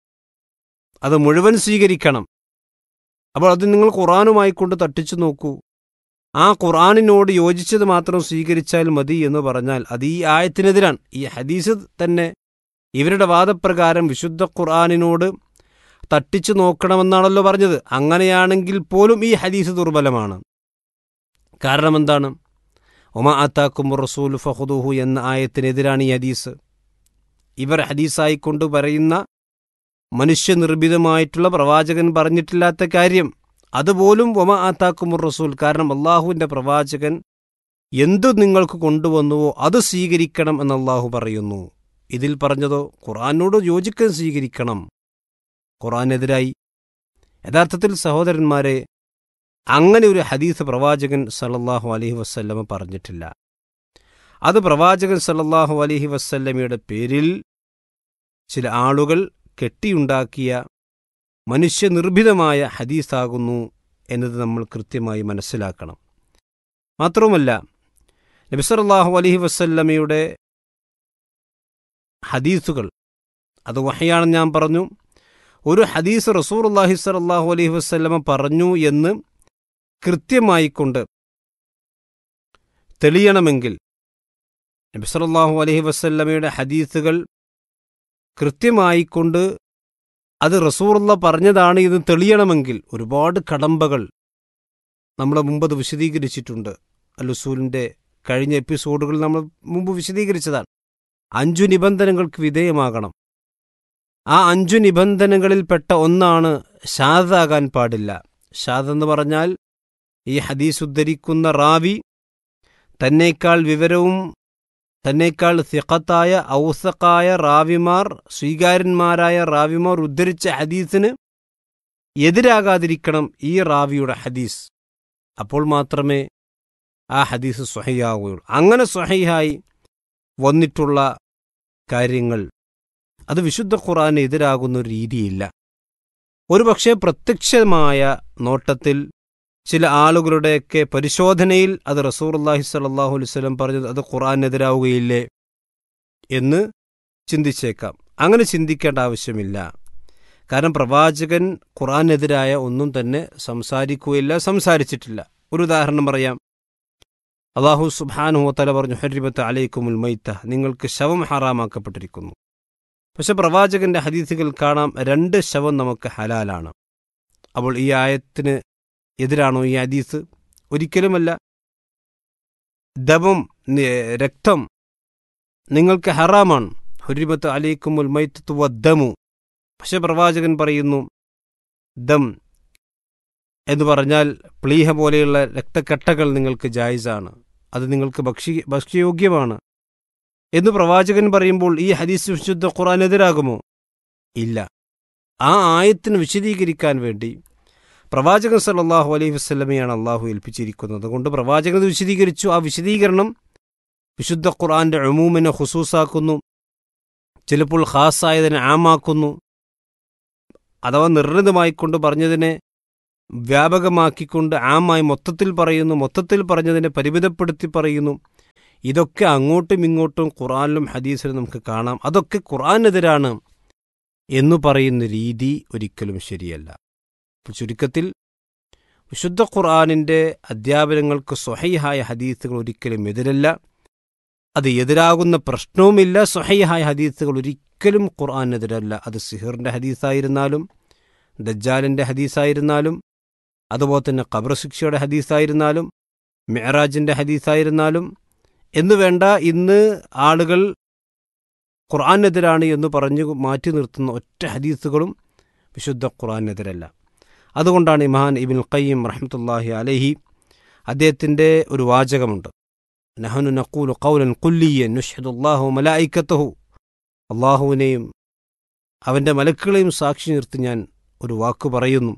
അത് മുഴുവൻ സ്വീകരിക്കണം അപ്പോൾ അത് നിങ്ങൾ ഖുർആാനുമായി കൊണ്ട് തട്ടിച്ചു നോക്കൂ ആ ഖുർആാനിനോട് യോജിച്ചത് മാത്രം സ്വീകരിച്ചാൽ മതി എന്ന് പറഞ്ഞാൽ അത് ഈ ആയത്തിനെതിരാണ് ഈ ഹദീസ് തന്നെ ഇവരുടെ വാദപ്രകാരം വിശുദ്ധ ഖുർആാനിനോട് തട്ടിച്ചു നോക്കണമെന്നാണല്ലോ പറഞ്ഞത് അങ്ങനെയാണെങ്കിൽ പോലും ഈ ഹദീസ് ദുർബലമാണ് കാരണം എന്താണ് ഒമ അത്താക്കും റസൂൽ ഫഹുദുഹു എന്ന ആയത്തിനെതിരാണ് ഈ ഹദീസ് ഇവർ ഹദീസായിക്കൊണ്ട് പറയുന്ന മനുഷ്യനിർമ്മിതമായിട്ടുള്ള പ്രവാചകൻ പറഞ്ഞിട്ടില്ലാത്ത കാര്യം അതുപോലും ഒമ ആത്താക്കും റസൂൽ കാരണം അള്ളാഹുവിൻ്റെ പ്രവാചകൻ എന്തു നിങ്ങൾക്ക് കൊണ്ടുവന്നുവോ അത് സ്വീകരിക്കണം എന്ന് അള്ളാഹു പറയുന്നു ഇതിൽ പറഞ്ഞതോ ഖുറാനോട് യോജിക്കാൻ സ്വീകരിക്കണം ഖുറാനെതിരായി യഥാർത്ഥത്തിൽ സഹോദരന്മാരെ അങ്ങനെ ഒരു ഹദീസ് പ്രവാചകൻ സല്ലല്ലാഹു അലൈഹി വസ്ല്ലമ പറഞ്ഞിട്ടില്ല അത് പ്രവാചകൻ സല്ലല്ലാഹു അലൈഹി വസ്ല്ലമയുടെ പേരിൽ ചില ആളുകൾ കെട്ടിയുണ്ടാക്കിയ മനുഷ്യനിർഭിതമായ ഹദീസാകുന്നു എന്നത് നമ്മൾ കൃത്യമായി മനസ്സിലാക്കണം മാത്രവുമല്ല നബിസറല്ലാഹു അലഹി വസല്ലമയുടെ ഹദീസുകൾ അത് വഹയാണെന്ന് ഞാൻ പറഞ്ഞു ഒരു ഹദീസ് റസൂർ അള്ളാഹി സലാഹു അലൈഹി വസ്ല്ലമ പറഞ്ഞു എന്ന് കൃത്യമായിക്കൊണ്ട് തെളിയണമെങ്കിൽ നബിസറല്ലാഹു അലഹി വസ്ല്ലമയുടെ ഹദീസുകൾ കൃത്യമായിക്കൊണ്ട് അത് റസൂറുള്ള പറഞ്ഞതാണ് എന്ന് തെളിയണമെങ്കിൽ ഒരുപാട് കടമ്പകൾ നമ്മുടെ മുമ്പ് അത് വിശദീകരിച്ചിട്ടുണ്ട് അലുസൂലിൻ്റെ കഴിഞ്ഞ എപ്പിസോഡുകൾ നമ്മൾ മുമ്പ് വിശദീകരിച്ചതാണ് അഞ്ചു നിബന്ധനകൾക്ക് വിധേയമാകണം ആ അഞ്ചു നിബന്ധനകളിൽപ്പെട്ട ഒന്നാണ് ഷാദാകാൻ പാടില്ല ഷാദ് എന്ന് പറഞ്ഞാൽ ഈ ഹദീസ് ഉദ്ധരിക്കുന്ന റാവി തന്നേക്കാൾ വിവരവും തന്നേക്കാൾ സിഖത്തായ ഔസക്കായ റാവിമാർ സ്വീകാര്യന്മാരായ റാവിമാർ ഉദ്ധരിച്ച ഹദീസിന് എതിരാകാതിരിക്കണം ഈ റാവിയുടെ ഹദീസ് അപ്പോൾ മാത്രമേ ആ ഹദീസ് സ്വഹയാവുകയുള്ളൂ അങ്ങനെ സ്വഹയായി വന്നിട്ടുള്ള കാര്യങ്ങൾ അത് വിശുദ്ധ ഖുറാന് എതിരാകുന്ന ഒരു രീതിയില്ല ഒരുപക്ഷെ പ്രത്യക്ഷമായ നോട്ടത്തിൽ ചില ആളുകളുടെയൊക്കെ പരിശോധനയിൽ അത് റസൂർല്ലാഹി സല്ലാഹു അലൈവല്ലം പറഞ്ഞത് അത് ഖുറാനെതിരാവുകയില്ലേ എന്ന് ചിന്തിച്ചേക്കാം അങ്ങനെ ചിന്തിക്കേണ്ട ആവശ്യമില്ല കാരണം പ്രവാചകൻ ഖുറാനെതിരായ ഒന്നും തന്നെ സംസാരിക്കുകയില്ല സംസാരിച്ചിട്ടില്ല ഒരു ഉദാഹരണം പറയാം അള്ളാഹു സുബാനു തല പറഞ്ഞു ഹരിബത്ത് അലൈക്കുമുൽ മൈത്ത നിങ്ങൾക്ക് ശവം ഹറാമാക്കപ്പെട്ടിരിക്കുന്നു പക്ഷെ പ്രവാചകന്റെ ഹദീസുകൾ കാണാം രണ്ട് ശവം നമുക്ക് ഹലാലാണ് അപ്പോൾ ഈ ആയത്തിന് എതിരാണോ ഈ ഹദീസ് ഒരിക്കലുമല്ല ദമം രക്തം നിങ്ങൾക്ക് ഹറാമാണ് ഹുരിമത്ത് അലൈക്കുമുൽ മൈത്തു വദ്ദമു പക്ഷെ പ്രവാചകൻ പറയുന്നു ദം എന്ന് പറഞ്ഞാൽ പ്ലീഹ പോലെയുള്ള രക്തക്കട്ടകൾ നിങ്ങൾക്ക് ജായിസാണ് അത് നിങ്ങൾക്ക് ഭക്ഷി ഭക്ഷ്യയോഗ്യമാണ് എന്ന് പ്രവാചകൻ പറയുമ്പോൾ ഈ ഹദീസ് വിശുദ്ധ ഖുറാൻ എതിരാകുമോ ഇല്ല ആ ആയത്തിന് വിശദീകരിക്കാൻ വേണ്ടി പ്രവാചകൻ സല്ലാഹു അലൈഹി വസ്ലമയാണ് അള്ളാഹു ഏൽപ്പിച്ചിരിക്കുന്നത് അതുകൊണ്ട് പ്രവാചകൻ വിശദീകരിച്ചു ആ വിശദീകരണം വിശുദ്ധ ഖുർആന്റെ അമൂമിനെ ഹുസൂസാക്കുന്നു ചിലപ്പോൾ ഖാസായതിനെ ആമാക്കുന്നു അഥവാ നിർണിതമായിക്കൊണ്ട് പറഞ്ഞതിനെ വ്യാപകമാക്കിക്കൊണ്ട് ആമായി മൊത്തത്തിൽ പറയുന്നു മൊത്തത്തിൽ പറഞ്ഞതിനെ പരിമിതപ്പെടുത്തി പറയുന്നു ഇതൊക്കെ അങ്ങോട്ടും ഇങ്ങോട്ടും ഖുറാനിലും ഹദീസിലും നമുക്ക് കാണാം അതൊക്കെ ഖുറാനെതിരാണ് എന്നു പറയുന്ന രീതി ഒരിക്കലും ശരിയല്ല അപ്പോൾ ചുരുക്കത്തിൽ വിശുദ്ധ ഖുർആാനിൻ്റെ അധ്യാപനങ്ങൾക്ക് സ്വഹൈഹായ ഹദീസുകൾ ഒരിക്കലും എതിരല്ല അത് എതിരാകുന്ന പ്രശ്നവുമില്ല സ്വഹൈഹായ ഹദീസുകൾ ഒരിക്കലും ഖുർആാനെതിരല്ല അത് സിഹിറിൻ്റെ ഹദീസായിരുന്നാലും ദജ്ജാലിൻ്റെ ഹദീസായിരുന്നാലും അതുപോലെ തന്നെ ഖബർ ശിക്ഷയുടെ ഹദീസായിരുന്നാലും മെഹറാജിൻ്റെ ഹദീസായിരുന്നാലും എന്നു വേണ്ട ഇന്ന് ആളുകൾ ഖുർആാനെതിരാണ് എന്ന് പറഞ്ഞു മാറ്റി നിർത്തുന്ന ഒറ്റ ഹദീസുകളും വിശുദ്ധ ഖുർആാനെതിരല്ല അതുകൊണ്ടാണ് ഇമാൻ ഇബിൻ ഖയ്യം റഹ്മത്തുല്ലാഹി അലഹി അദ്ദേഹത്തിൻ്റെ ഒരു വാചകമുണ്ട് നഹനു നക്കൂലു കൗലൻ കുല്ലിയൻ നുഷദുല്ലാഹു മലായിക്കത്തഹു അള്ളാഹുവിനെയും അവൻ്റെ മലക്കുകളെയും സാക്ഷി നിർത്തി ഞാൻ ഒരു വാക്ക് പറയുന്നു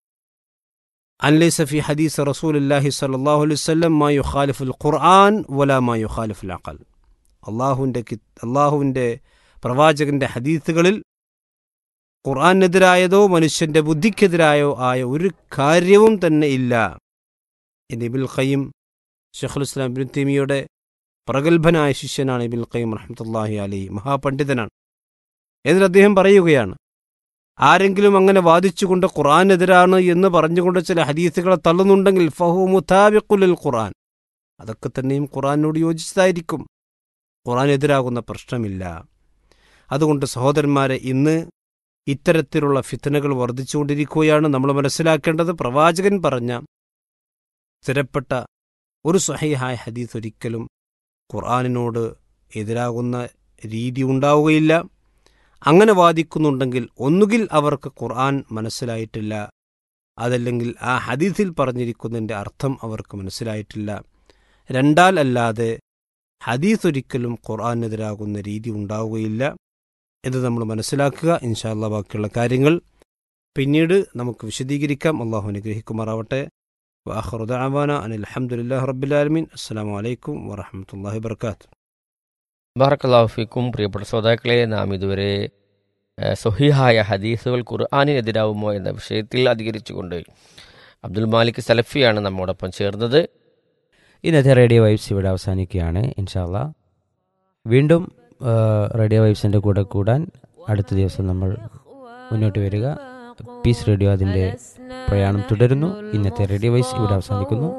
അൻലൈസ ഫി ഹദീസ് റസൂലുല്ലാഹി സല്ലല്ലാഹു അലൈഹി വസല്ലം മാ യുഖാലിഫുൽ ഖുർആൻ വലാ മാ യുഖാലിഫുൽ അഖൽ അള്ളാഹുവിൻ്റെ അള്ളാഹുവിൻ്റെ പ്രവാചകന്റെ ഹദീസുകളിൽ ഖുർആാനെതിരായതോ മനുഷ്യന്റെ ബുദ്ധിക്കെതിരായോ ആയ ഒരു കാര്യവും തന്നെ ഇല്ല എന്ന് ഇബിൽ ഖയ്യം ഷെഖുൽ ഇസ്ലാം ഇബിൻ തീമിയുടെ പ്രഗത്ഭനായ ശിഷ്യനാണ് ഇബിൽ ഖയ്യം റഹ്മത്തുല്ലാഹി അലി മഹാപണ്ഡിതനാണ് എന്നിട്ട് അദ്ദേഹം പറയുകയാണ് ആരെങ്കിലും അങ്ങനെ വാദിച്ചുകൊണ്ട് ഖുർആാനെതിരാണ് എന്ന് പറഞ്ഞുകൊണ്ട് ചില ഹദീസുകളെ തള്ളുന്നുണ്ടെങ്കിൽ ഫഹു മുതാബിഖുലിൽ ഖുർആൻ അതൊക്കെ തന്നെയും ഖുർആാനോട് യോജിച്ചതായിരിക്കും ഖുർആാനെതിരാകുന്ന പ്രശ്നമില്ല അതുകൊണ്ട് സഹോദരന്മാരെ ഇന്ന് ഇത്തരത്തിലുള്ള ഫിത്തനകൾ വർദ്ധിച്ചുകൊണ്ടിരിക്കുകയാണ് നമ്മൾ മനസ്സിലാക്കേണ്ടത് പ്രവാചകൻ പറഞ്ഞ സ്ഥിരപ്പെട്ട ഒരു സ്വഹീഹായ ഹദീസ് ഒരിക്കലും ഖുർആാനിനോട് എതിരാകുന്ന രീതി ഉണ്ടാവുകയില്ല അങ്ങനെ വാദിക്കുന്നുണ്ടെങ്കിൽ ഒന്നുകിൽ അവർക്ക് ഖുർആൻ മനസ്സിലായിട്ടില്ല അതല്ലെങ്കിൽ ആ ഹദീസിൽ പറഞ്ഞിരിക്കുന്നതിൻ്റെ അർത്ഥം അവർക്ക് മനസ്സിലായിട്ടില്ല രണ്ടാൽ അല്ലാതെ ഹദീസ് ഒരിക്കലും ഖുർആാനെതിരാകുന്ന രീതി ഉണ്ടാവുകയില്ല എന്ന് നമ്മൾ മനസ്സിലാക്കുക ഇൻഷാല്ല ബാക്കിയുള്ള കാര്യങ്ങൾ പിന്നീട് നമുക്ക് വിശദീകരിക്കാം അള്ളാഹു അനുഗ്രഹിക്കുമാറാവട്ടെ വാഹറുദാവാന അനിൽ അഹമ്മദില്ലാ റബ്ബുലാലമീൻ അസ്സാം വലൈക്കും വറഹമത്തല്ലാഹി വർക്കാത്തു ബാറക്കല്ലാഫിക്കും പ്രിയപ്പെട്ട ശ്രോതാക്കളെ നാം ഇതുവരെ ഏഹ്, സ്വഹീഹായ ഹദീസുകൾ ഖുർആാനിനെതിരാവുമോ എന്ന വിഷയത്തിൽ അധികരിച്ചുകൊണ്ട് അബ്ദുൽ മാലിക് സലഫിയാണ് നമ്മോടൊപ്പം ചേർന്നത് ഇന്നത്തെ റേഡിയോ വൈബ്സ് ഇവിടെ അവസാനിക്കുകയാണ് ഇൻഷാല്ല വീണ്ടും ആ, റേഡിയോ വൈബ്സിൻ്റെ കൂടെ കൂടാൻ അടുത്ത ദിവസം നമ്മൾ മുന്നോട്ട് വരിക പീസ് റേഡിയോ അതിൻ്റെ പ്രയാണം തുടരുന്നു ഇന്നത്തെ റേഡിയോ വൈബ്സ് ഇവിടെ അവസാനിക്കുന്നു